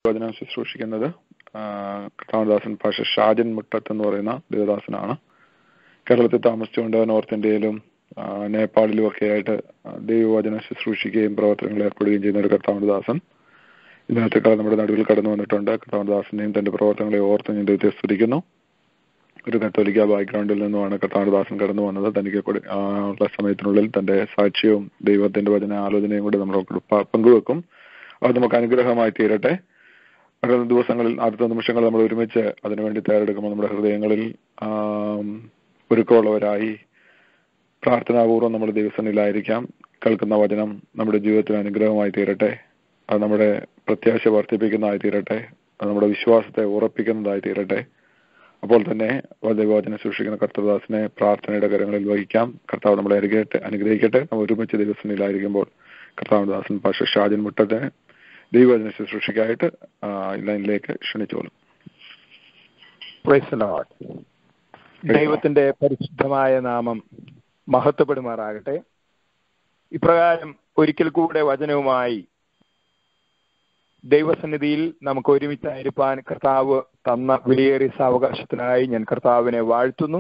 വചനം ശുശ്രൂഷിക്കുന്നത് കർത്താവദാസൻ പാഷ ഷാജൻ മുട്ടത്ത് എന്ന് പറയുന്ന ദേവദാസനാണ് കേരളത്തിൽ താമസിച്ചുകൊണ്ട് നോർത്ത് ഇന്ത്യയിലും ആ, നേപ്പാളിലും ഒക്കെ ആയിട്ട് ദൈവവചനം ശുശ്രൂഷിക്കുകയും പ്രവർത്തനങ്ങൾ ഏർപ്പെടുകയും ചെയ്യുന്ന ഒരു കർത്താവദാസൻ ഇന്നത്തെ കാലം നമ്മുടെ നടുവിൽ കടന്നു വന്നിട്ടുണ്ട് കർത്താവദാസനെയും തന്റെ പ്രവർത്തനങ്ങളെ ഓർത്ത് ഞാൻ ദൈവത്തെ സ്തുതിക്കുന്നു ഒരു കത്തോലിക്ക ബാക്ക്ഗ്രൗണ്ടിൽ നിന്നുമാണ് കർത്താവദാസൻ കടന്നു വന്നത് തനിക്ക് കൊടു- ആ, ഉള്ള സമയത്തിനുള്ളിൽ തന്റെ സാക്ഷ്യവും ദൈവത്തിന്റെ വചന ആലോചനയും കൂടി നമ്മളോട് പ- പങ്കുവെക്കും അത് നമുക്ക് അനുഗ്രഹമായി തീരട്ടെ അടുത്ത ദിവസങ്ങളിൽ അടുത്ത നിമിഷങ്ങൾ നമ്മൾ ഒരുമിച്ച് അതിനുവേണ്ടി തയ്യാറെടുക്കുമ്പോൾ നമ്മുടെ ഹൃദയങ്ങളിൽ ആം, ഒരുക്കമുള്ളവരായി പ്രാർത്ഥനാപൂർവ്വം നമ്മുടെ ദിവസങ്ങളിലായിരിക്കാം കേൾക്കുന്ന വചനം നമ്മുടെ ജീവിതത്തിൽ അനുഗ്രഹമായി തീരട്ടെ അത് നമ്മുടെ പ്രത്യാശ വർദ്ധിപ്പിക്കുന്നതായി തീരട്ടെ അത് നമ്മുടെ വിശ്വാസത്തെ ഉറപ്പിക്കുന്നതായി തീരട്ടെ അപ്പോൾ തന്നെ ദൈവവചനം സൂക്ഷിക്കുന്ന കർത്തദാസിനെ പ്രാർത്ഥനയുടെ കരങ്ങളിൽ വഹിക്കാം കർത്താവ് നമ്മളെ അനുഗ്രഹിക്കട്ടെ അനുഗ്രഹിക്കട്ടെ നമ്മൾ ഒരുമിച്ച് ദിവസങ്ങളിലായിരിക്കുമ്പോൾ കർത്താവദാസൻ പാഷ ഷാജൻ മുട്ടത്തെ ദൈവവചന ശുശ്രൂഷയ്ക്കായിട്ട് ആ, ലൈനിലേക്ക് ക്ഷണിച്ചോളും Praise the Lord. ദൈവത്തിന്റെ പരിശുദ്ധമായ നാമം മഹത്വപ്പെടുമാറാകട്ടെ ഇപ്രകാരം ഒരിക്കൽ കൂടെ വചനവുമായി ദൈവസന്നിധിയിൽ നമുക്ക് ഒരുമിച്ചായിരിക്കാൻ കർത്താവ് തന്ന വിലയേറിയ സാവകാശത്തിനായി ഞാൻ കർത്താവിനെ വാഴ്ത്തുന്നു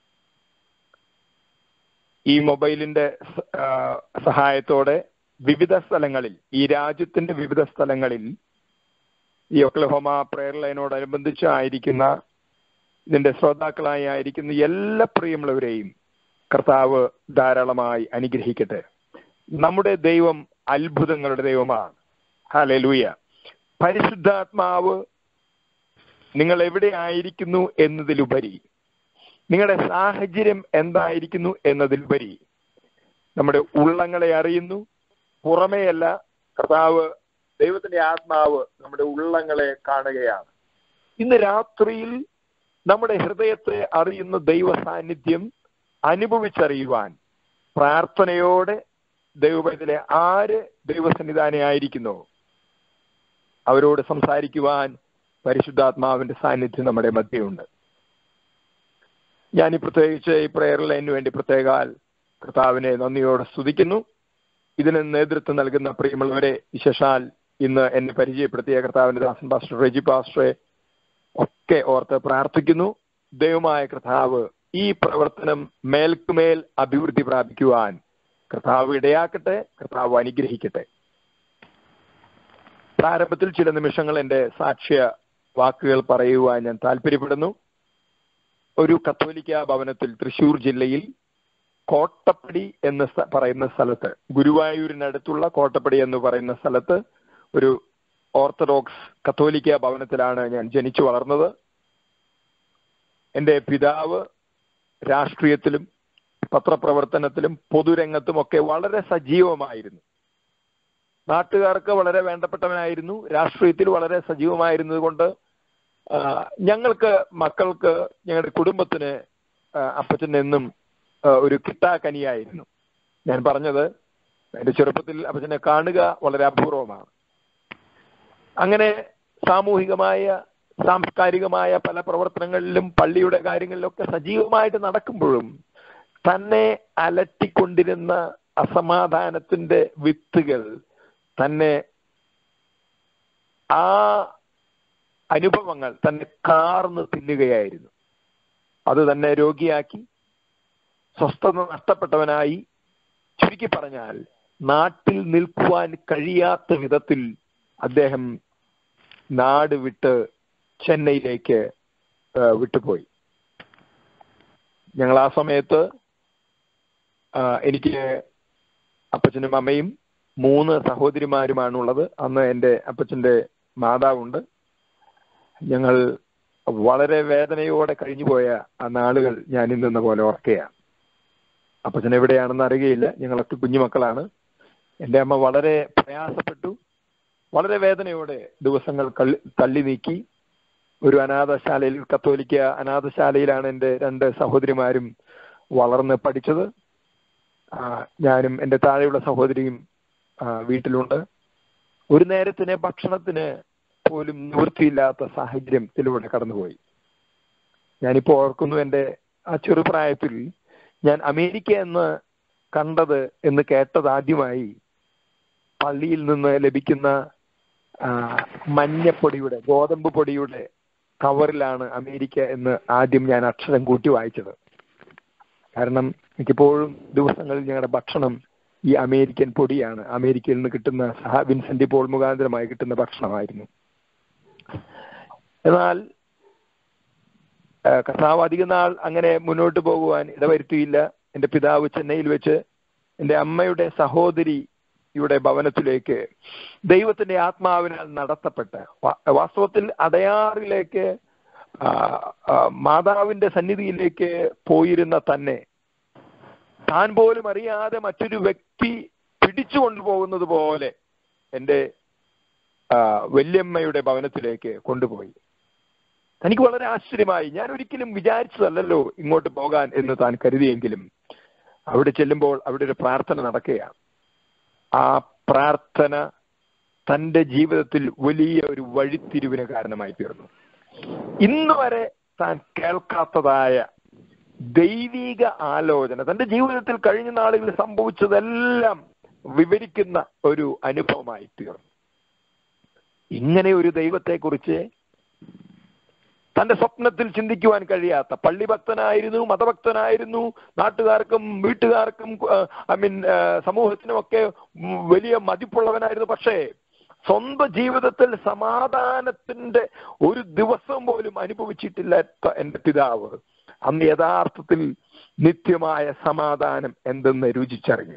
ഈ മൊബൈലിന്റെ സ- ആ, സഹായത്തോടെ വിവിധ സ്ഥലങ്ങളിൽ ഈ രാജ്യത്തിന്റെ വിവിധ സ്ഥലങ്ങളിൽ ഈ ഒക്ലഹോമ പ്രെയർ ലൈനോടനുബന്ധിച്ച് ആയിരിക്കുന്ന ഇതിന്റെ ശ്രോതാക്കളായി ആയിരിക്കുന്ന എല്ലാ പ്രിയമുള്ളവരെയും കർത്താവ് ധാരാളമായി അനുഗ്രഹിക്കട്ടെ നമ്മുടെ ദൈവം അത്ഭുതങ്ങളുടെ ദൈവമാണ് ഹലലൂയ പരിശുദ്ധാത്മാവ് നിങ്ങൾ എവിടെ ആയിരിക്കുന്നു എന്നതിലുപരി നിങ്ങളുടെ സാഹചര്യം എന്തായിരിക്കുന്നു എന്നതിലുപരി നമ്മുടെ ഉള്ളങ്ങളെ അറിയുന്നു പുറമേയല്ല കർത്താവ് ദൈവത്തിന്റെ ആത്മാവ് നമ്മുടെ ഉള്ളങ്ങളെ കാണുകയാണ് ഇന്ന് രാത്രിയിൽ നമ്മുടെ ഹൃദയത്തെ അറിയുന്ന ദൈവ സാന്നിധ്യം അനുഭവിച്ചറിയുവാൻ പ്രാർത്ഥനയോടെ ദൈവത്തിലെ ആര് ദൈവസന്നിധാനമായിരിക്കുന്നോ അവരോട് സംസാരിക്കുവാൻ പരിശുദ്ധാത്മാവിന്റെ സാന്നിധ്യം നമ്മുടെ മധ്യയുണ്ട് ഞാൻ ഈ പ്രത്യേകിച്ച് ഈ പ്രയർ ലൈനു വേണ്ടി പ്രത്യേകാൽ കർത്താവിനെ നന്ദിയോടെ സ്തുതിക്കുന്നു ഇതിന് നേതൃത്വം നൽകുന്ന പ്രിയമുള്ളവരെ വിശേഷാൽ ഇന്ന് എന്നെ പരിചയപ്പെടുത്തിയ കർത്താവിന്റെ ദാസൻ പാസ്റ്റർ റെജി പാസ്റ്ററെ ഒക്കെ ഓർത്ത് പ്രാർത്ഥിക്കുന്നു ദൈവമായ കർത്താവ് ഈ പ്രവർത്തനം മേൽക്കുമേൽ അഭിവൃദ്ധി പ്രാപിക്കുവാൻ കർത്താവ് ഇടയാക്കട്ടെ കർത്താവ് അനുഗ്രഹിക്കട്ടെ പ്രാരംഭത്തിൽ ചില നിമിഷങ്ങൾ എൻ്റെ സാക്ഷ്യ വാക്കുകൾ പറയുവാൻ ഞാൻ താല്പര്യപ്പെടുന്നു ഒരു കത്തോലിക്ക ഭവനത്തിൽ തൃശൂർ ജില്ലയിൽ കോട്ടപ്പടി എന്ന് സ്ഥ- പറയുന്ന സ്ഥലത്ത് ഗുരുവായൂരിനടുത്തുള്ള കോട്ടപ്പടി എന്ന് പറയുന്ന സ്ഥലത്ത് ഒരു ഓർത്തഡോക്സ് കത്തോലിക്ക ഭവനത്തിലാണ് ഞാൻ ജനിച്ചു വളർന്നത് എൻ്റെ പിതാവ് രാഷ്ട്രീയത്തിലും പത്രപ്രവർത്തനത്തിലും പൊതുരംഗത്തും ഒക്കെ വളരെ സജീവമായിരുന്നു നാട്ടുകാർക്ക് വളരെ വേണ്ടപ്പെട്ടവനായിരുന്നു രാഷ്ട്രീയത്തിൽ വളരെ സജീവമായിരുന്നത് കൊണ്ട് ആ, ഞങ്ങൾക്ക് മക്കൾക്ക് ഞങ്ങളുടെ കുടുംബത്തിന് ആ, അപ്പച്ചൻ എന്നും ആ, ഒരു കിട്ടാക്കനിയായിരുന്നു ഞാൻ പറഞ്ഞത് എന്റെ ചെറുപ്പത്തിൽ അപ്പച്ചനെ കാണുക വളരെ അപൂർവമാണ് അങ്ങനെ സാമൂഹികമായ സാംസ്കാരികമായ പല പ്രവർത്തനങ്ങളിലും പള്ളിയുടെ കാര്യങ്ങളിലൊക്കെ സജീവമായിട്ട് നടക്കുമ്പോഴും തന്നെ അലട്ടിക്കൊണ്ടിരുന്ന അസമാധാനത്തിന്റെ വിത്തുകൾ തന്നെ ആ അനുഭവങ്ങൾ തന്നെ കാർന്ന് തിന്നുകയായിരുന്നു അത് തന്നെ രോഗിയാക്കി സ്വസ്ഥത നഷ്ടപ്പെട്ടവനായി ചുരുക്കി പറഞ്ഞാൽ നാട്ടിൽ നിൽക്കുവാൻ കഴിയാത്ത വിധത്തിൽ അദ്ദേഹം നാട് വിട്ട് ചെന്നൈയിലേക്ക് ആ, വിട്ടുപോയി ഞങ്ങൾ ആ സമയത്ത് ആ, എനിക്ക് അപ്പച്ചനും അമ്മയും മൂന്ന് സഹോദരിമാരുമാണുള്ളത് അന്ന് എൻ്റെ അപ്പച്ചൻ്റെ മാതാവുണ്ട് ഞങ്ങൾ വളരെ വേദനയോടെ കഴിഞ്ഞുപോയ ആ നാളുകൾ ഞാൻ ഇന്നെന്ന പോലെ ഓർക്കുകയാണ് അപ്പച്ചൻ എവിടെയാണെന്ന് അറിയുകയില്ല ഞങ്ങളൊക്കെ കുഞ്ഞുമക്കളാണ് എൻ്റെ അമ്മ വളരെ പ്രയാസപ്പെട്ടു വളരെ വേദനയോടെ ദിവസങ്ങൾ കള്ളി തള്ളി നീക്കി ഒരു അനാഥശാലയിൽ കത്തോലിക്ക അനാഥശാലയിലാണ് എൻ്റെ രണ്ട് സഹോദരിമാരും വളർന്ന് പഠിച്ചത് ആ, ഞാനും എൻ്റെ താഴെയുള്ള സഹോദരിയും ആ, വീട്ടിലുണ്ട് ഒരു നേരത്തിന് ഭക്ഷണത്തിന് പോലും നിവൃത്തിയില്ലാത്ത സാഹചര്യത്തിലൂടെ കടന്നുപോയി ഞാനിപ്പോ ഓർക്കുന്നു എൻ്റെ ആ ചെറുപ്രായത്തിൽ ഞാൻ അമേരിക്ക എന്ന് കണ്ടത് എന്ന് കേട്ടത് ആദ്യമായി പള്ളിയിൽ നിന്ന് ലഭിക്കുന്ന ആ, മഞ്ഞപ്പൊടിയുടെ ഗോതമ്പ് പൊടിയുടെ കവറിലാണ് അമേരിക്ക എന്ന് ആദ്യം ഞാൻ അക്ഷരം കൂട്ടി വായിച്ചത് കാരണം മിക്കപ്പോഴും ദിവസങ്ങളിൽ ഞങ്ങളുടെ ഭക്ഷണം ഈ അമേരിക്കൻ പൊടിയാണ് അമേരിക്കയിൽ നിന്ന് കിട്ടുന്ന സഹ വിൻസെന്റ് പോൾ മുഖാന്തരമായി കിട്ടുന്ന ഭക്ഷണമായിരുന്നു എന്നാൽ ആ, കർത്താവ് അധിക നാൾ അങ്ങനെ മുന്നോട്ട് പോകുവാൻ ഇടവരുത്തിയില്ല എന്റെ പിതാവ് ചെന്നൈയിൽ വെച്ച് എന്റെ അമ്മയുടെ സഹോദരിയുടെ ഭവനത്തിലേക്ക് ദൈവത്തിന്റെ ആത്മാവിനാൽ നടത്തപ്പെട്ട വാ- വാസ്തവത്തിൽ അടയാറിലേക്ക് ആ, ആ, മാതാവിന്റെ സന്നിധിയിലേക്ക് പോയിരുന്ന തന്നെ താൻ പോലും അറിയാതെ മറ്റൊരു വ്യക്തി പിടിച്ചു കൊണ്ടുപോകുന്നത് പോലെ എൻ്റെ ആ, വല്യമ്മയുടെ ഭവനത്തിലേക്ക് കൊണ്ടുപോയി തനിക്ക് വളരെ ആശ്ചര്യമായി ഞാൻ ഒരിക്കലും വിചാരിച്ചതല്ലല്ലോ ഇങ്ങോട്ട് പോകാൻ എന്ന് താൻ കരുതിയെങ്കിലും അവിടെ ചെല്ലുമ്പോൾ അവിടെ ഒരു പ്രാർത്ഥന നടക്കുകയാണ് ആ പ്രാർത്ഥന തന്റെ ജീവിതത്തിൽ വലിയ ഒരു വഴിത്തിരിവിന് കാരണമായി തീർന്നു ഇന്ന് വരെ താൻ കേൾക്കാത്തതായ ദൈവിക ആലോചന തന്റെ ജീവിതത്തിൽ കഴിഞ്ഞ നാളുകളിൽ സംഭവിച്ചതെല്ലാം വിവരിക്കുന്ന ഒരു അനുഭവമായി തീർന്നു ഇങ്ങനെ ഒരു ദൈവത്തെക്കുറിച്ച് തന്റെ സ്വപ്നത്തിൽ ചിന്തിക്കുവാൻ കഴിയാത്ത പള്ളിഭക്തനായിരുന്നു മതഭക്തനായിരുന്നു നാട്ടുകാർക്കും വീട്ടുകാർക്കും ഐ മീൻ സമൂഹത്തിനുമൊക്കെ ഉം വലിയ മതിപ്പുള്ളവനായിരുന്നു പക്ഷേ സ്വന്തം ജീവിതത്തിൽ സമാധാനത്തിന്റെ ഒരു ദിവസം പോലും അനുഭവിച്ചിട്ടില്ലാത്ത എന്റെ പിതാവ് അന്ന് യഥാർത്ഥത്തിൽ നിത്യമായ സമാധാനം എന്തെന്ന് രുചിച്ചറിഞ്ഞു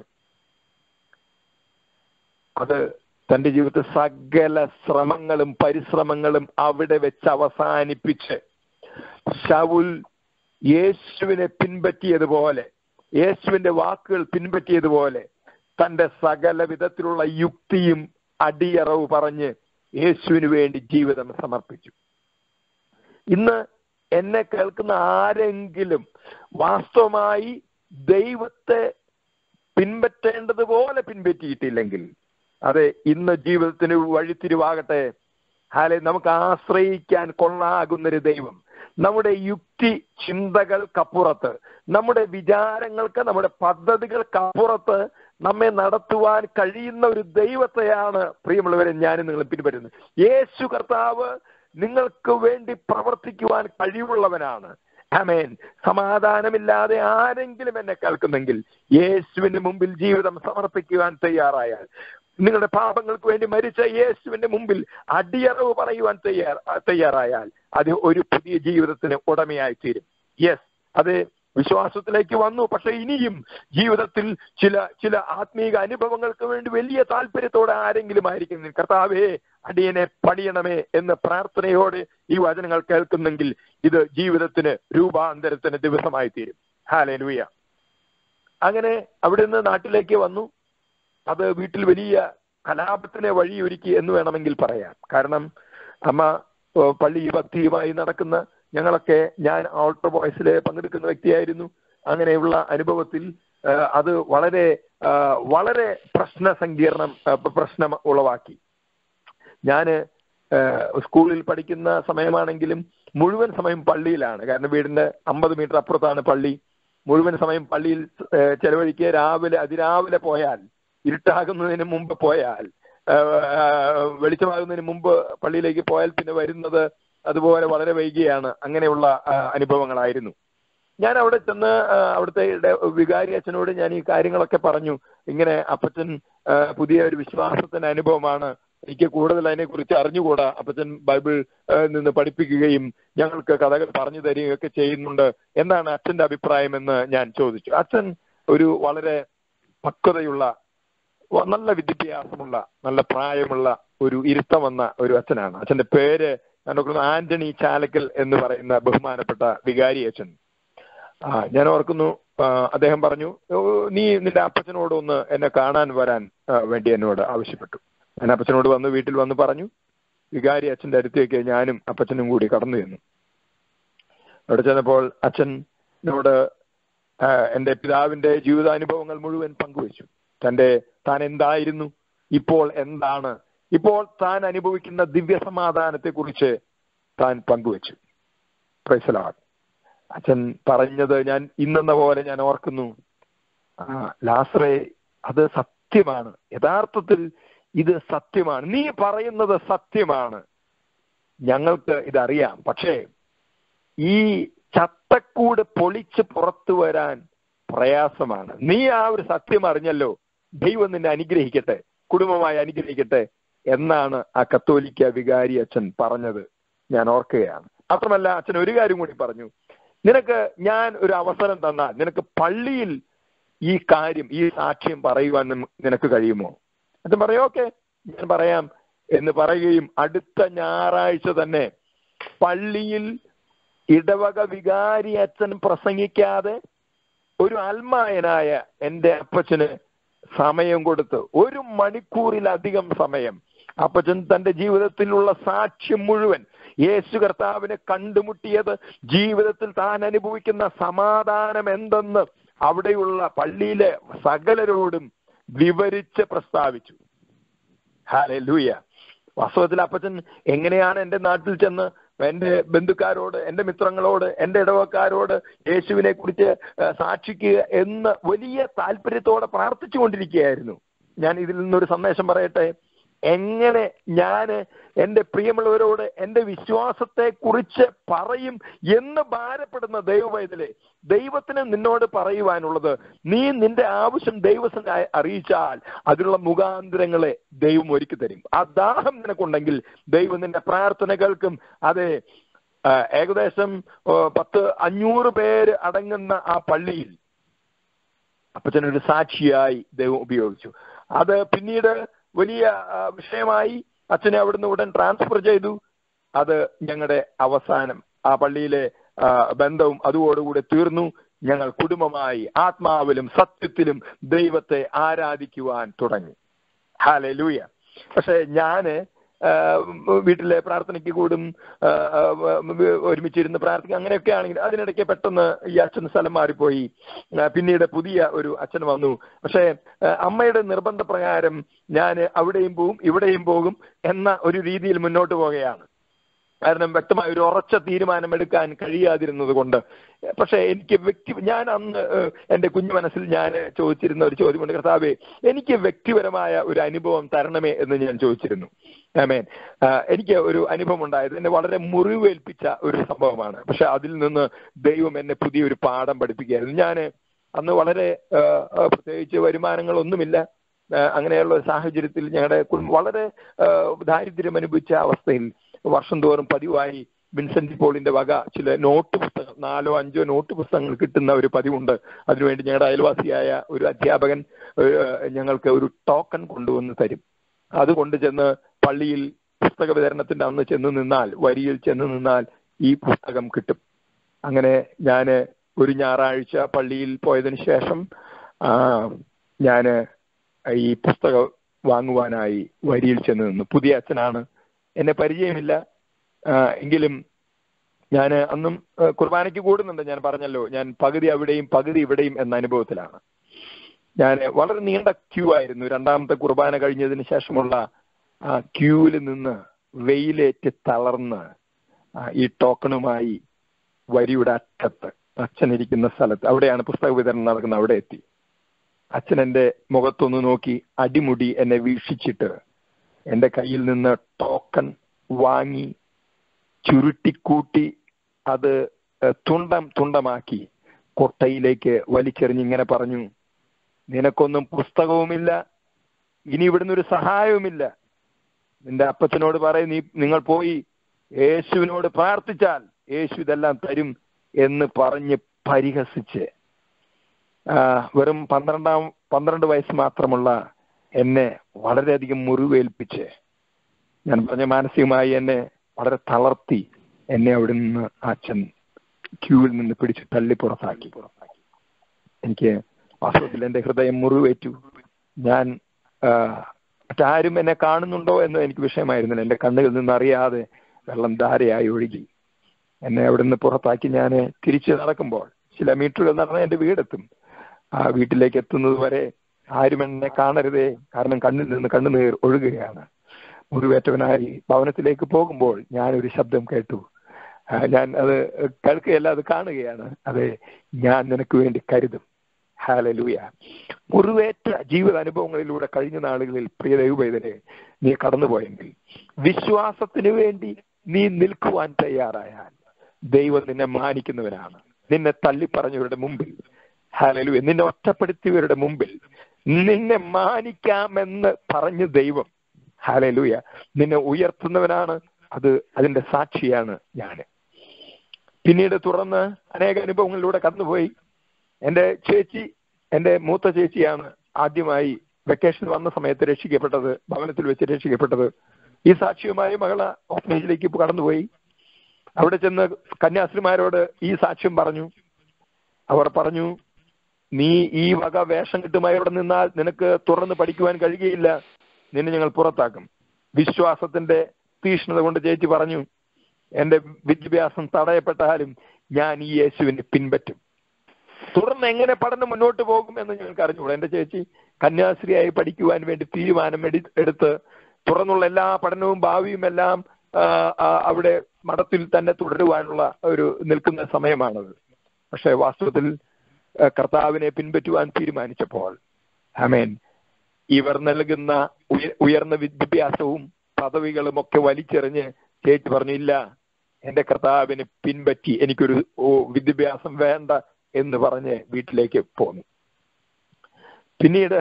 അത് തന്റെ ജീവിതത്തിൽ സകല ശ്രമങ്ങളും പരിശ്രമങ്ങളും അവിടെ വെച്ച് അവസാനിപ്പിച്ച് ശൗൽ യേശുവിനെ പിൻപറ്റിയതുപോലെ യേശുവിന്റെ വാക്കുകൾ പിൻപറ്റിയതുപോലെ തന്റെ സകല വിധത്തിലുള്ള യുക്തിയും അടിയറവ് പറഞ്ഞ് യേശുവിന് വേണ്ടി ജീവിതം സമർപ്പിച്ചു ഇന്ന് എന്നെ കേൾക്കുന്ന ആരെങ്കിലും വാസ്തവമായി ദൈവത്തെ പിൻപറ്റേണ്ടതുപോലെ പിൻപറ്റിയിട്ടില്ലെങ്കിൽ അതെ ഇന്ന് ജീവിതത്തിന് വഴിത്തിരിവാകട്ടെ ഹാലെ നമുക്ക് ആശ്രയിക്കാൻ കൊള്ളാകുന്നൊരു ദൈവം നമ്മുടെ യുക്തി ചിന്തകൾക്കപ്പുറത്ത് നമ്മുടെ വിചാരങ്ങൾക്ക് നമ്മുടെ പദ്ധതികൾക്കപ്പുറത്ത് നമ്മെ നടത്തുവാൻ കഴിയുന്ന ഒരു ദൈവത്തെയാണ് പ്രിയമുള്ളവരെ ഞാനും നിങ്ങൾ പിൻപറ്റുന്നത് യേശു കർത്താവ് നിങ്ങൾക്ക് വേണ്ടി പ്രവർത്തിക്കുവാൻ കഴിവുള്ളവനാണ് അമേൻ സമാധാനമില്ലാതെ ആരെങ്കിലും എന്നെ കേൾക്കുന്നെങ്കിൽ യേശുവിന് മുമ്പിൽ ജീവിതം സമർപ്പിക്കുവാൻ തയ്യാറായാൽ നിങ്ങളുടെ പാപങ്ങൾക്ക് വേണ്ടി മരിച്ച യേശുവിന്റെ മുമ്പിൽ അടിയറവ് പറയുവാൻ തയ്യാർ തയ്യാറായാൽ അത് ഒരു പുതിയ ജീവിതത്തിന് ഉടമയായി തീരും യെസ് അത് വിശ്വാസത്തിലേക്ക് വന്നു പക്ഷെ ഇനിയും ജീവിതത്തിൽ ചില ചില ആത്മീക അനുഭവങ്ങൾക്ക് വേണ്ടി വലിയ താല്പര്യത്തോടെ ആരെങ്കിലും ആയിരിക്കും കർത്താവേ അടിയനെ പണിയണമേ എന്ന പ്രാർത്ഥനയോടെ ഈ വചനങ്ങൾ കേൾക്കുന്നെങ്കിൽ ഇത് ജീവിതത്തിന് രൂപാന്തരത്തിന് ദിവസമായി തീരും ഹാലേ ലൂയ അങ്ങനെ അവിടെ നിന്ന് നാട്ടിലേക്ക് വന്നു അത് വീട്ടിൽ വലിയ കലാപത്തിന് വഴിയൊരുക്കി എന്ന് വേണമെങ്കിൽ പറയാം കാരണം അമ്മ ഏഹ്, പള്ളി ഭക്തിയുമായി നടക്കുന്ന ഞങ്ങളൊക്കെ ഞാൻ ഓൾട്ടർ ബോയ്സിൽ പങ്കെടുക്കുന്ന വ്യക്തിയായിരുന്നു അങ്ങനെയുള്ള അനുഭവത്തിൽ ഏഹ്, അത് വളരെ ഏഹ്, വളരെ പ്രശ്ന സങ്കീർണം ഏഹ്, പ്രശ്നം ഉളവാക്കി ഞാന് ഏഹ്, സ്കൂളിൽ പഠിക്കുന്ന സമയമാണെങ്കിലും മുഴുവൻ സമയം പള്ളിയിലാണ് കാരണം വീടിന്റെ അമ്പത് മീറ്റർ അപ്പുറത്താണ് പള്ളി മുഴുവൻ സമയം പള്ളിയിൽ ഏഹ്, ചെലവഴിക്കുക രാവിലെ അതിരാവിലെ പോയാൽ ഇരുട്ടാകുന്നതിന് മുമ്പ് പോയാൽ ഏഹ്, വെളിച്ചമാകുന്നതിന് മുമ്പ് പള്ളിയിലേക്ക് പോയാൽ പിന്നെ വരുന്നത് അതുപോലെ വളരെ വൈകിയാണ് അങ്ങനെയുള്ള ആ, അനുഭവങ്ങളായിരുന്നു ഞാൻ അവിടെ ചെന്ന് ആ, അവിടുത്തെ ഇട- വികാരി അച്ഛനോട് ഞാൻ ഈ കാര്യങ്ങളൊക്കെ പറഞ്ഞു ഇങ്ങനെ അപ്പച്ചൻ ആ, പുതിയ ഒരു വിശ്വാസത്തിന്റെ അനുഭവമാണ് എനിക്ക് കൂടുതൽ അതിനെ കുറിച്ച് അറിഞ്ഞുകൂടാ അപ്പച്ചൻ ബൈബിൾ ആ, നിന്ന് പഠിപ്പിക്കുകയും ഞങ്ങൾക്ക് കഥകൾ പറഞ്ഞു തരികയും ഒക്കെ ചെയ്യുന്നുണ്ട് എന്താണ് അച്ഛന്റെ അഭിപ്രായം എന്ന് ഞാൻ ചോദിച്ചു അച്ഛൻ ഒരു വളരെ പക്വതയുള്ള വ- നല്ല വിദ്യാഭ്യാസമുള്ള നല്ല പ്രായമുള്ള ഒരു ഇരുത്തം വന്ന ഒരു അച്ഛനാണ് അച്ഛന്റെ പേര് ഞാൻ ഓർക്കുന്നു ആന്റണി ചാലക്കൽ എന്ന് പറയുന്ന ബഹുമാനപ്പെട്ട വികാരി അച്ഛൻ ആ ഞാൻ ഓർക്കുന്നു ആ, അദ്ദേഹം പറഞ്ഞു "ഓ, നീ നിന്റെ അപ്പച്ചനോട് ഒന്ന് എന്നെ കാണാൻ വരാൻ ആ, വേണ്ടി എന്നോട് ആവശ്യപ്പെട്ടു ഞാൻ അപ്പച്ചനോട് വന്ന് വീട്ടിൽ വന്ന് പറഞ്ഞു വികാരി അച്ഛന്റെ അടുത്തേക്ക് ഞാനും അപ്പച്ചനും കൂടി കടന്നു ചെന്നു അവിടെ ചെന്നപ്പോൾ അച്ഛനോട് ആ, എന്റെ പിതാവിന്റെ ജീവിതാനുഭവങ്ങൾ മുഴുവൻ പങ്കുവച്ചു തന്റെ താൻ എന്തായിരുന്നു ഇപ്പോൾ എന്താണ് ഇപ്പോൾ താൻ അനുഭവിക്കുന്ന ദിവ്യ സമാധാനത്തെ കുറിച്ച് താൻ പങ്കുവച്ചു പ്രൈസലാണ് അച്ഛൻ പറഞ്ഞത് ഞാൻ ഇന്നെന്ന പോലെ ഞാൻ ഓർക്കുന്നു ആ ലാസറെ അത് സത്യമാണ് യഥാർത്ഥത്തിൽ ഇത് സത്യമാണ് നീ പറയുന്നത് സത്യമാണ് ഞങ്ങൾക്ക് ഇതറിയാം പക്ഷേ ഈ ചത്തക്കൂട് പൊളിച്ച് പുറത്തു വരാൻ പ്രയാസമാണ് നീ ആ ഒരു സത്യം അറിഞ്ഞല്ലോ ദൈവം നിന്നെ അനുഗ്രഹിക്കട്ടെ കുടുംബമായി അനുഗ്രഹിക്കട്ടെ എന്നാണ് ആ കത്തോലിക്ക വികാരി അച്ഛൻ പറഞ്ഞത് ഞാൻ ഓർക്കുകയാണ് മാത്രമല്ല അച്ഛൻ ഒരു കാര്യം കൂടി പറഞ്ഞു നിനക്ക് ഞാൻ ഒരു അവസരം തന്നാൽ നിനക്ക് പള്ളിയിൽ ഈ കാര്യം ഈ സാക്ഷ്യം പറയുവാൻ നിന- നിനക്ക് കഴിയുമോ അച്ഛൻ പറയും ഓക്കെ ഞാൻ പറയാം എന്ന് പറയുകയും അടുത്ത ഞായറാഴ്ച തന്നെ പള്ളിയിൽ ഇടവക വികാരി അച്ഛൻ പ്രസംഗിക്കാതെ ഒരു അൽമായനായ എൻ്റെ അപ്പച്ചന് സമയം കൊടുത്ത് ഒരു മണിക്കൂറിലധികം സമയം അപ്പച്ചൻ തന്റെ ജീവിതത്തിലുള്ള സാക്ഷ്യം മുഴുവൻ യേശു കർത്താവിനെ കണ്ടുമുട്ടിയത് ജീവിതത്തിൽ താൻ അനുഭവിക്കുന്ന സമാധാനം എന്തെന്ന് അവിടെയുള്ള പള്ളിയിലെ സകലരോടും വിവരിച്ച് പ്രസ്താവിച്ചു ഹാലെ ലൂയ വാസ്തവത്തിൽ അപ്പച്ചൻ എങ്ങനെയാണ് എൻ്റെ നാട്ടിൽ ചെന്ന് എൻ്റെ ബന്ധുക്കാരോട് എൻ്റെ മിത്രങ്ങളോട് എൻ്റെ ഇടവക്കാരോട് യേശുവിനെ കുറിച്ച് ഏഹ്, സാക്ഷിക്കുക എന്ന് വലിയ താല്പര്യത്തോടെ പ്രാർത്ഥിച്ചു കൊണ്ടിരിക്കുകയായിരുന്നു ഞാൻ ഇതിൽ നിന്നൊരു സന്ദേശം പറയട്ടെ എങ്ങനെ ഞാൻ എൻ്റെ പ്രിയമുള്ളവരോട് എൻ്റെ വിശ്വാസത്തെ കുറിച്ച് പറയും എന്ന് ഭാരപ്പെടുന്ന ദൈവവൈതലെ ദൈവത്തിന് നിന്നോട് പറയുവാനുള്ളത് നീ നിന്റെ ആവശ്യം ദൈവത്തിന് അ- അറിയിച്ചാൽ അതിനുള്ള മുഖാന്തരങ്ങളെ ദൈവം ഒരുക്കി തരും ആ ദാഹം നിനക്കുണ്ടെങ്കിൽ ദൈവം നിന്റെ പ്രാർത്ഥന കേൾക്കും അതെ ആ, ഏകദേശം ആ, പത്ത് അഞ്ഞൂറ് പേര് അടങ്ങുന്ന ആ പള്ളിയിൽ അപ്പച്ചനൊരു സാക്ഷിയായി ദൈവം ഉപയോഗിച്ചു അത് പിന്നീട് വലിയ ആ, വിഷയമായി അച്ഛനെ അവിടുന്ന് ഉടൻ ട്രാൻസ്ഫർ ചെയ്തു അത് ഞങ്ങളുടെ അവസാനം ആ പള്ളിയിലെ ആ, ബന്ധവും അതോടുകൂടെ തീർന്നു ഞങ്ങൾ കുടുംബമായി ആത്മാവിലും സത്യത്തിലും ദൈവത്തെ ആരാധിക്കുവാൻ തുടങ്ങി ഹാലെ ലൂയ പക്ഷെ ഞാന് ആ, വീട്ടിലെ പ്രാർത്ഥനയ്ക്ക് കൂടും ആ, ആ, ഒരുമിച്ചിരുന്ന് പ്രാർത്ഥിക്കും അങ്ങനെയൊക്കെ ആണെങ്കിൽ അതിനിടയ്ക്ക് പെട്ടെന്ന് ഈ അച്ഛൻ സ്ഥലം മാറിപ്പോയി ആ, പിന്നീട് പുതിയ ഒരു അച്ഛൻ വന്നു പക്ഷേ ആ, അമ്മയുടെ നിർബന്ധപ്രകാരം ഞാൻ അവിടെയും പോകും ഇവിടെയും പോകും എന്ന ഒരു രീതിയിൽ മുന്നോട്ട് പോവുകയാണ് കാരണം വ്യക്തമായ ഒരു ഉറച്ച തീരുമാനം എടുക്കാൻ കഴിയാതിരുന്നത് കൊണ്ട് പക്ഷെ എനിക്ക് വ്യക്തി ഞാൻ അന്ന് ഏഹ്, എന്റെ കുഞ്ഞു മനസ്സിൽ ഞാൻ ചോദിച്ചിരുന്ന ഒരു ചോദ്യമുണ്ട് കർത്താവേ എനിക്ക് വ്യക്തിപരമായ ഒരു അനുഭവം തരണമേ എന്ന് ഞാൻ ചോദിച്ചിരുന്നു ആമേൻ ആ, എനിക്ക് ഒരു അനുഭവം ഉണ്ടായത് എന്നെ വളരെ മുറിവേൽപ്പിച്ച ഒരു സംഭവമാണ് പക്ഷെ അതിൽ നിന്ന് ദൈവം എന്നെ പുതിയൊരു പാഠം പഠിപ്പിക്കുകയായിരുന്നു ഞാൻ അന്ന് വളരെ ആ, ആ, പ്രത്യേകിച്ച് വരുമാനങ്ങളൊന്നുമില്ല ആ, അങ്ങനെയുള്ള ഒരു സാഹചര്യത്തിൽ ഞങ്ങളുടെ കുടുംബം വളരെ ആ, ദാരിദ്ര്യം അനുഭവിച്ച അവസ്ഥയിൽ വർഷം തോറും പതിവായി വിൻസെന്റ് പോളിന്റെ വക ചില നോട്ട് പുസ്തകം നാലോ അഞ്ചോ നോട്ട് പുസ്തകങ്ങൾ കിട്ടുന്ന ഒരു പതിവുണ്ട് അതിനുവേണ്ടി ഞങ്ങളുടെ അയൽവാസിയായ ഒരു അധ്യാപകൻ ഏഹ്, ഞങ്ങൾക്ക് ഒരു ടോക്കൺ കൊണ്ടുവന്ന് തരും അത് കൊണ്ട് ചെന്ന് പള്ളിയിൽ പുസ്തക വിതരണത്തിന്റെ അന്ന് ചെന്ന് നിന്നാൽ വരിയിൽ ചെന്ന് നിന്നാൽ ഈ പുസ്തകം കിട്ടും അങ്ങനെ ഞാൻ ഒരു ഞായറാഴ്ച പള്ളിയിൽ പോയതിനു ശേഷം ആ, ഞാന് ഈ പുസ്തകം വാങ്ങുവാനായി വരിയിൽ ചെന്ന് നിന്നു പുതിയ അച്ഛനാണ് എന്നെ പരിചയമില്ല ആ, എങ്കിലും ഞാൻ അന്നും ആ, കുർബാനയ്ക്ക് കൂടുന്നുണ്ട് ഞാൻ പറഞ്ഞല്ലോ ഞാൻ പകുതി അവിടെയും പകുതി ഇവിടെയും എന്ന അനുഭവത്തിലാണ് ഞാൻ വളരെ നീണ്ട ക്യൂ ആയിരുന്നു രണ്ടാമത്തെ കുർബാന കഴിഞ്ഞതിന് ശേഷമുള്ള ആ ക്യൂവിൽ നിന്ന് വെയിലേറ്റ് തളർന്ന് ആ, ഈ ടോക്കണുമായി വരിയുടെ അറ്റത്ത് അച്ഛൻ ഇരിക്കുന്ന സ്ഥലത്ത് അവിടെയാണ് പുസ്തക വിതരണം നടക്കുന്നത് അവിടെ എത്തി അച്ഛൻ എന്റെ മുഖത്തൊന്ന് നോക്കി അടിമുടി എന്നെ വീക്ഷിച്ചിട്ട് എന്റെ കയ്യിൽ നിന്ന് ടോക്കൺ വാങ്ങി ചുരുട്ടിക്കൂട്ടി അത് ഏഹ്, തുണ്ടം തുണ്ടമാക്കി കൊട്ടയിലേക്ക് വലിച്ചെറിഞ്ഞ് ഇങ്ങനെ പറഞ്ഞു നിനക്കൊന്നും പുസ്തകവുമില്ല ഇനി ഇവിടുന്ന് ഒരു സഹായവുമില്ല നിന്റെ അപ്പച്ചനോട് പറയും നീ നിങ്ങൾ പോയി യേശുവിനോട് പ്രാർത്ഥിച്ചാൽ യേശു ഇതെല്ലാം തരും എന്ന് പറഞ്ഞ് പരിഹസിച്ച് ആ, വെറും പന്ത്രണ്ടാം പന്ത്രണ്ട് വയസ്സ് മാത്രമുള്ള എന്നെ വളരെയധികം മുറിവേൽപ്പിച്ച് ഞാൻ പറഞ്ഞ മാനസികമായി എന്നെ വളരെ തളർത്തി എന്നെ അവിടെ നിന്ന് അച്ഛൻ ക്യൂവിൽ നിന്ന് പിടിച്ച് തള്ളി പുറത്താക്കി പുറത്താക്കി എനിക്ക് വാസ്തവത്തിൽ എന്റെ ഹൃദയം മുറിവേറ്റു ഞാൻ ആ, മറ്റാരും എന്നെ കാണുന്നുണ്ടോ എന്ന് എനിക്ക് വിഷയമായിരുന്നില്ല എന്റെ കണ്ണുകളിൽ നിന്ന് അറിയാതെ വെള്ളം ധാരയായി ഒഴുകി എന്നെ അവിടെ നിന്ന് പുറത്താക്കി ഞാൻ തിരിച്ച് നടക്കുമ്പോൾ ചില മീറ്ററുകൾ നടന്ന എന്റെ വീടെത്തും ആ വീട്ടിലേക്ക് എത്തുന്നത് വരെ ആരും എന്നെ കാണരുതേ കാരണം കണ്ണിൽ നിന്ന് കണ്ണുനീർ ഒഴുകുകയാണ് മുറിവേറ്റവനായി ഭവനത്തിലേക്ക് പോകുമ്പോൾ ഞാൻ ഒരു ശബ്ദം കേട്ടു ആ, ഞാൻ അത് കേൾക്കുകയല്ല അത് കാണുകയാണ് അതെ ഞാൻ നിനക്ക് വേണ്ടി കരുതും ഹാലലൂയ മുറിവേറ്റ ജീവിത അനുഭവങ്ങളിലൂടെ കഴിഞ്ഞ നാളുകളിൽ പ്രിയ ദൈവവേദനെ നീ കടന്നുപോയെങ്കിൽ വിശ്വാസത്തിന് വേണ്ടി നീ നിൽക്കുവാൻ തയ്യാറായാൽ ദൈവം നിന്നെ മാനിക്കുന്നവനാണ് നിന്നെ തള്ളിപ്പറഞ്ഞവരുടെ മുമ്പിൽ ഹാലലൂയ നിന്നെ ഒറ്റപ്പെടുത്തിയവരുടെ മുമ്പിൽ നിന്നെ മാനിക്കാമെന്ന് പറഞ്ഞ ദൈവം ഹാലലൂയ നിന്നെ ഉയർത്തുന്നവനാണ് അത് അതിന്റെ സാക്ഷിയാണ് ഞാൻ പിന്നീട് തുടർന്ന് അനേക അനുഭവങ്ങളിലൂടെ കടന്നുപോയി എൻ്റെ ചേച്ചി എൻ്റെ മൂത്ത ചേച്ചിയാണ് ആദ്യമായി വെക്കേഷൻ വന്ന സമയത്ത് രക്ഷിക്കപ്പെട്ടത് ഭവനത്തിൽ വെച്ച് രക്ഷിക്കപ്പെട്ടത് ഈ സാക്ഷിയുമായി മകള ഓഫനേജിലേക്ക് കടന്നുപോയി അവിടെ ചെന്ന് കന്യാസ്ത്രീമാരോട് ഈ സാക്ഷ്യം പറഞ്ഞു അവർ പറഞ്ഞു നീ ഈ വക വേഷം കിട്ടുമായി അവിടെ നിന്നാൽ നിനക്ക് തുറന്ന് പഠിക്കുവാൻ കഴിയുകയില്ല നിന്നെ ഞങ്ങൾ പുറത്താക്കും വിശ്വാസത്തിന്റെ തീഷ്ണത കൊണ്ട് ചേച്ചി പറഞ്ഞു എന്റെ വിദ്യാഭ്യാസം തടയപ്പെട്ടാലും ഞാൻ ഈ യേശുവിനെ പിൻപറ്റും തുടർന്ന് എങ്ങനെ പഠനം മുന്നോട്ട് പോകും എന്ന് ഞങ്ങൾക്ക് അറിഞ്ഞുകൂടാ എന്റെ ചേച്ചി കന്യാസ്ത്രീയായി പഠിക്കുവാൻ വേണ്ടി തീരുമാനം എടു- എടുത്ത് തുറന്നുള്ള എല്ലാ പഠനവും ഭാവിയും എല്ലാം ആ, ആ, അവിടെ മഠത്തിൽ തന്നെ തുടരുവാനുള്ള ഒരു നിൽക്കുന്ന സമയമാണത് പക്ഷെ വാസ്തവത്തിൽ ആ, കർത്താവിനെ പിൻപറ്റുവാൻ തീരുമാനിച്ചപ്പോൾ അമേൻ ഇവർ നൽകുന്ന ഉയ- ഉയർന്ന വിദ്യാഭ്യാസവും പദവികളും ഒക്കെ വലിച്ചെറിഞ്ഞ് ചേച്ചി പറഞ്ഞു ഇല്ല എന്റെ കർത്താവിനെ പിൻപറ്റി എനിക്കൊരു ഓ, വിദ്യാഭ്യാസം വേണ്ട എന്ന് പറഞ്ഞ് വീട്ടിലേക്ക് പോന്നു പിന്നീട്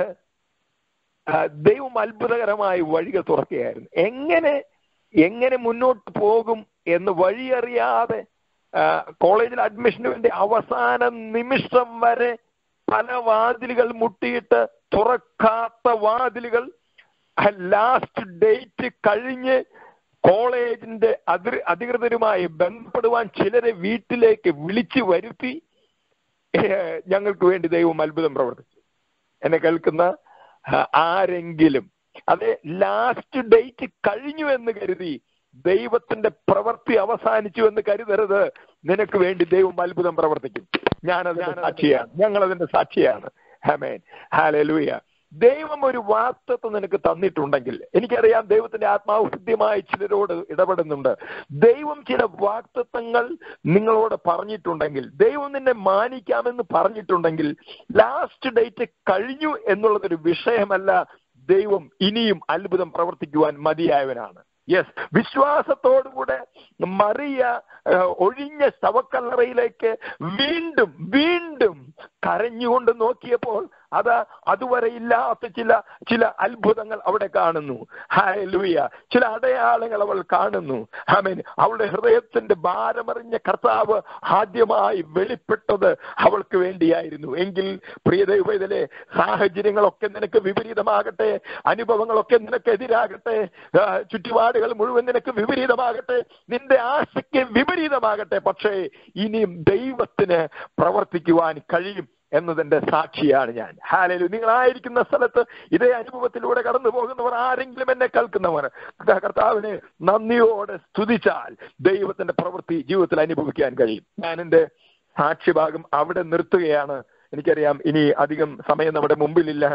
ആ, ദൈവം അത്ഭുതകരമായി വഴികൾ തുറക്കുകയായിരുന്നു എങ്ങനെ എങ്ങനെ മുന്നോട്ട് പോകും എന്ന് വഴിയറിയാതെ ആ, കോളേജിൽ അഡ്മിഷന് വേണ്ടി അവസാന നിമിഷം വരെ പല വാതിലുകൾ മുട്ടിയിട്ട് തുറക്കാത്ത വാതിലുകൾ ലാസ്റ്റ് ഡേറ്റ് കഴിഞ്ഞ് കോളേജിന്റെ അതിർ അധികൃതരുമായി ബന്ധപ്പെടുവാൻ ചിലരെ വീട്ടിലേക്ക് വിളിച്ചു വരുത്തി ഏഹ്, ഞങ്ങൾക്ക് വേണ്ടി ദൈവം അത്ഭുതം പ്രവർത്തിച്ചു എന്നെ കേൾക്കുന്ന ആ, ആരെങ്കിലും അതെ ലാസ്റ്റ് ഡേറ്റ് കഴിഞ്ഞു എന്ന് കരുതി ദൈവത്തിന്റെ പ്രവൃത്തി അവസാനിച്ചു എന്ന് കരുതരുത് നിനക്ക് വേണ്ടി ദൈവം അത്ഭുതം പ്രവർത്തിക്കും ഞാനതിന്റെ സാക്ഷിയാണ് ഞങ്ങൾ അതിന്റെ സാക്ഷിയാണ് ഹമേൻ ഹാലലൂയ ദൈവം ഒരു വാക്തത്വം നിനക്ക് തന്നിട്ടുണ്ടെങ്കിൽ എനിക്കറിയാം ദൈവത്തിന്റെ ആത്മാവ് ഹൃദ്യമായി ചിലരോട് ഇടപെടുന്നുണ്ട് ദൈവം ചില വാക്തത്വങ്ങൾ നിങ്ങളോട് പറഞ്ഞിട്ടുണ്ടെങ്കിൽ ദൈവം നിന്നെ മാനിക്കാമെന്ന് പറഞ്ഞിട്ടുണ്ടെങ്കിൽ ലാസ്റ്റ് ഡേറ്റ് കഴിഞ്ഞു എന്നുള്ളതൊരു വിഷയമല്ല ദൈവം ഇനിയും അത്ഭുതം പ്രവർത്തിക്കുവാൻ മതിയായവനാണ് യെസ് വിശ്വാസത്തോടുകൂടെ മറിയ ആ, ഒഴിഞ്ഞ ശവക്കല്ലറയിലേക്ക് വീണ്ടും വീണ്ടും കരഞ്ഞുകൊണ്ട് നോക്കിയപ്പോൾ അത് അതുവരെ ഇല്ലാത്ത ചില ചില അത്ഭുതങ്ങൾ അവിടെ കാണുന്നു ഹാലൂയ ചില അടയാളങ്ങൾ അവൾ കാണുന്നു ആമേൻ അവളുടെ ഹൃദയത്തിന്റെ ഭാരമറിഞ്ഞ കർത്താവ് ആദ്യമായി വെളിപ്പെട്ടത് അവൾക്ക് വേണ്ടിയായിരുന്നു എങ്കിൽ പ്രിയ ദൈവത്തിലെ സാഹചര്യങ്ങളൊക്കെ നിനക്ക് വിപരീതമാകട്ടെ അനുഭവങ്ങളൊക്കെ നിനക്ക് എതിരാകട്ടെ ആ, ചുറ്റുപാടുകൾ മുഴുവൻ നിനക്ക് വിപരീതമാകട്ടെ നിന്റെ ആശയ്ക്ക് വിപരീതമാകട്ടെ പക്ഷേ ഇനിയും ദൈവത്തിന് പ്രവർത്തിക്കുവാൻ കഴിയും എന്നതിന്റെ സാക്ഷിയാണ് ഞാൻ ഹാലലു നിങ്ങളായിരിക്കുന്ന സ്ഥലത്ത് ഇതേ അനുഭവത്തിലൂടെ കടന്നു പോകുന്നവർ ആരെങ്കിലും എന്നെ കേൾക്കുന്നവർ കർത്താവിനെ നന്ദിയോടെ സ്തുതിച്ചാൽ ദൈവത്തിന്റെ പ്രവൃത്തി ജീവിതത്തിൽ അനുഭവിക്കാൻ കഴിയും ഞാൻ എന്റെ സാക്ഷ്യഭാഗം അവിടെ നിർത്തുകയാണ് എനിക്കറിയാം ഇനി അധികം സമയം നമ്മുടെ മുമ്പിലില്ല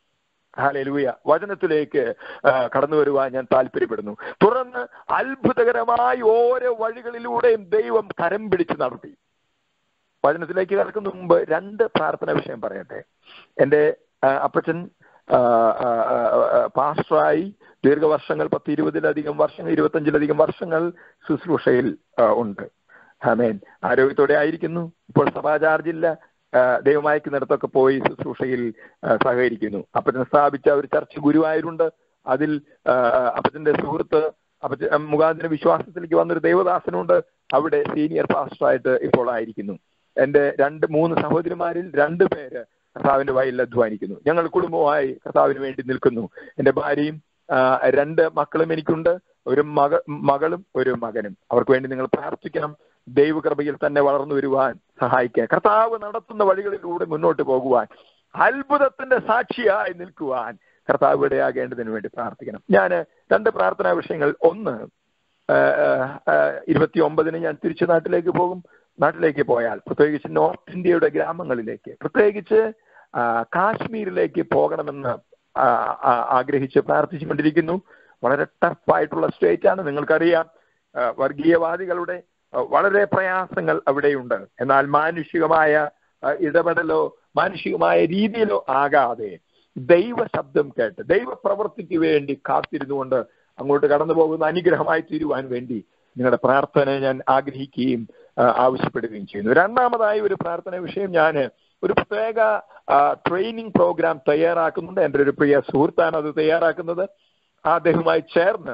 ഹാലലൂയ വചനത്തിലേക്ക് ആ, കടന്നു വരുവാൻ ഞാൻ താല്പര്യപ്പെടുന്നു തുടർന്ന് അത്ഭുതകരമായി ഓരോ വഴികളിലൂടെയും ദൈവം കരം പിടിച്ച് നടത്തി വചനത്തിലേക്ക് കടക്കുന്ന മുമ്പ് രണ്ട് പ്രാർത്ഥന വിഷയം പറയട്ടെ എൻ്റെ ആ, അപ്പച്ചൻ ആ, ആ, ആ, ആ, പാസ്റ്ററായി ദീർഘവർഷങ്ങൾ പത്ത് ഇരുപതിലധികം വർഷങ്ങൾ ഇരുപത്തഞ്ചിലധികം വർഷങ്ങൾ ശുശ്രൂഷയിൽ ആ, ഉണ്ട് ആമേൻ ആരോഗ്യത്തോടെ ആയിരിക്കുന്നു ഇപ്പോൾ സഭാ ചാർജില്ല ആ, ദൈവം അയക്കുന്നിടത്തൊക്കെ പോയി ശുശ്രൂഷയിൽ ആ, സഹകരിക്കുന്നു അപ്പച്ചൻ സ്ഥാപിച്ച ഒരു ചർച്ച് ഗുരുവായൂരുണ്ട് അതിൽ ആ, അപ്പച്ചന്റെ സുഹൃത്ത് അപ്പച്ചൻ മുഖാന്തര വിശ്വാസത്തിലേക്ക് വന്നൊരു ദേവദാസനുണ്ട് അവിടെ സീനിയർ പാസ്റ്ററായിട്ട് ഇപ്പോൾ ആയിരിക്കുന്നു എന്റെ രണ്ട് മൂന്ന് സഹോദരിമാരിൽ രണ്ട് പേര് കർത്താവിന്റെ വയലിൽ അധ്വാനിക്കുന്നു ഞങ്ങൾ കുടുംബമായി കർത്താവിന് വേണ്ടി നിൽക്കുന്നു എന്റെ ഭാര്യയും ആ, രണ്ട് മക്കളും എനിക്കുണ്ട് ഒരു മക മകളും ഒരു മകനും അവർക്ക് വേണ്ടി നിങ്ങൾ പ്രാർത്ഥിക്കണം ദൈവകൃപയിൽ തന്നെ വളർന്നു വരുവാൻ സഹായിക്കുക കർത്താവ് നടത്തുന്ന വഴികളിലൂടെ മുന്നോട്ട് പോകുവാൻ അത്ഭുതത്തിന്റെ സാക്ഷിയായി നിൽക്കുവാൻ കർത്താവ് ഇടയാകേണ്ടതിന് വേണ്ടി പ്രാർത്ഥിക്കണം ഞാൻ രണ്ട് പ്രാർത്ഥനാ വിഷയങ്ങൾ ഒന്ന് ഇരുപത്തി ഒമ്പതിന് ഞാൻ തിരിച്ചു നാട്ടിലേക്ക് പോകും നാട്ടിലേക്ക് പോയാൽ പ്രത്യേകിച്ച് നോർത്ത് ഇന്ത്യയുടെ ഗ്രാമങ്ങളിലേക്ക് പ്രത്യേകിച്ച് ആ, കാശ്മീരിലേക്ക് പോകണമെന്ന് ആ, ആ, ആഗ്രഹിച്ച് പ്രാർത്ഥിച്ചുകൊണ്ടിരിക്കുന്നു വളരെ ടഫായിട്ടുള്ള സ്റ്റേറ്റ് ആണ് നിങ്ങൾക്കറിയാം ആ, വർഗീയവാദികളുടെ ആ, വളരെ പ്രയാസങ്ങൾ അവിടെയുണ്ട് എന്നാൽ മാനുഷികമായ ആ, ഇടപെടലോ മാനുഷികമായ രീതിയിലോ ആകാതെ ദൈവ ശബ്ദം കേട്ട് ദൈവ പ്രവൃത്തിക്ക് വേണ്ടി കാത്തിരുന്നുകൊണ്ട് അങ്ങോട്ട് കടന്നു പോകുന്ന അനുഗ്രഹമായി തീരുവാൻ വേണ്ടി നിങ്ങളുടെ പ്രാർത്ഥന ഞാൻ ആഗ്രഹിക്കുകയും ആ, ആവശ്യപ്പെടുകയും ചെയ്യുന്നു രണ്ടാമതായി ഒരു പ്രാർത്ഥന വിഷയം ഞാൻ ഒരു പ്രത്യേക ട്രെയിനിങ് പ്രോഗ്രാം തയ്യാറാക്കുന്നുണ്ട് എൻ്റെ ഒരു പ്രിയ സുഹൃത്താണ് അത് തയ്യാറാക്കുന്നത് അദ്ദേഹവുമായി ചേർന്ന്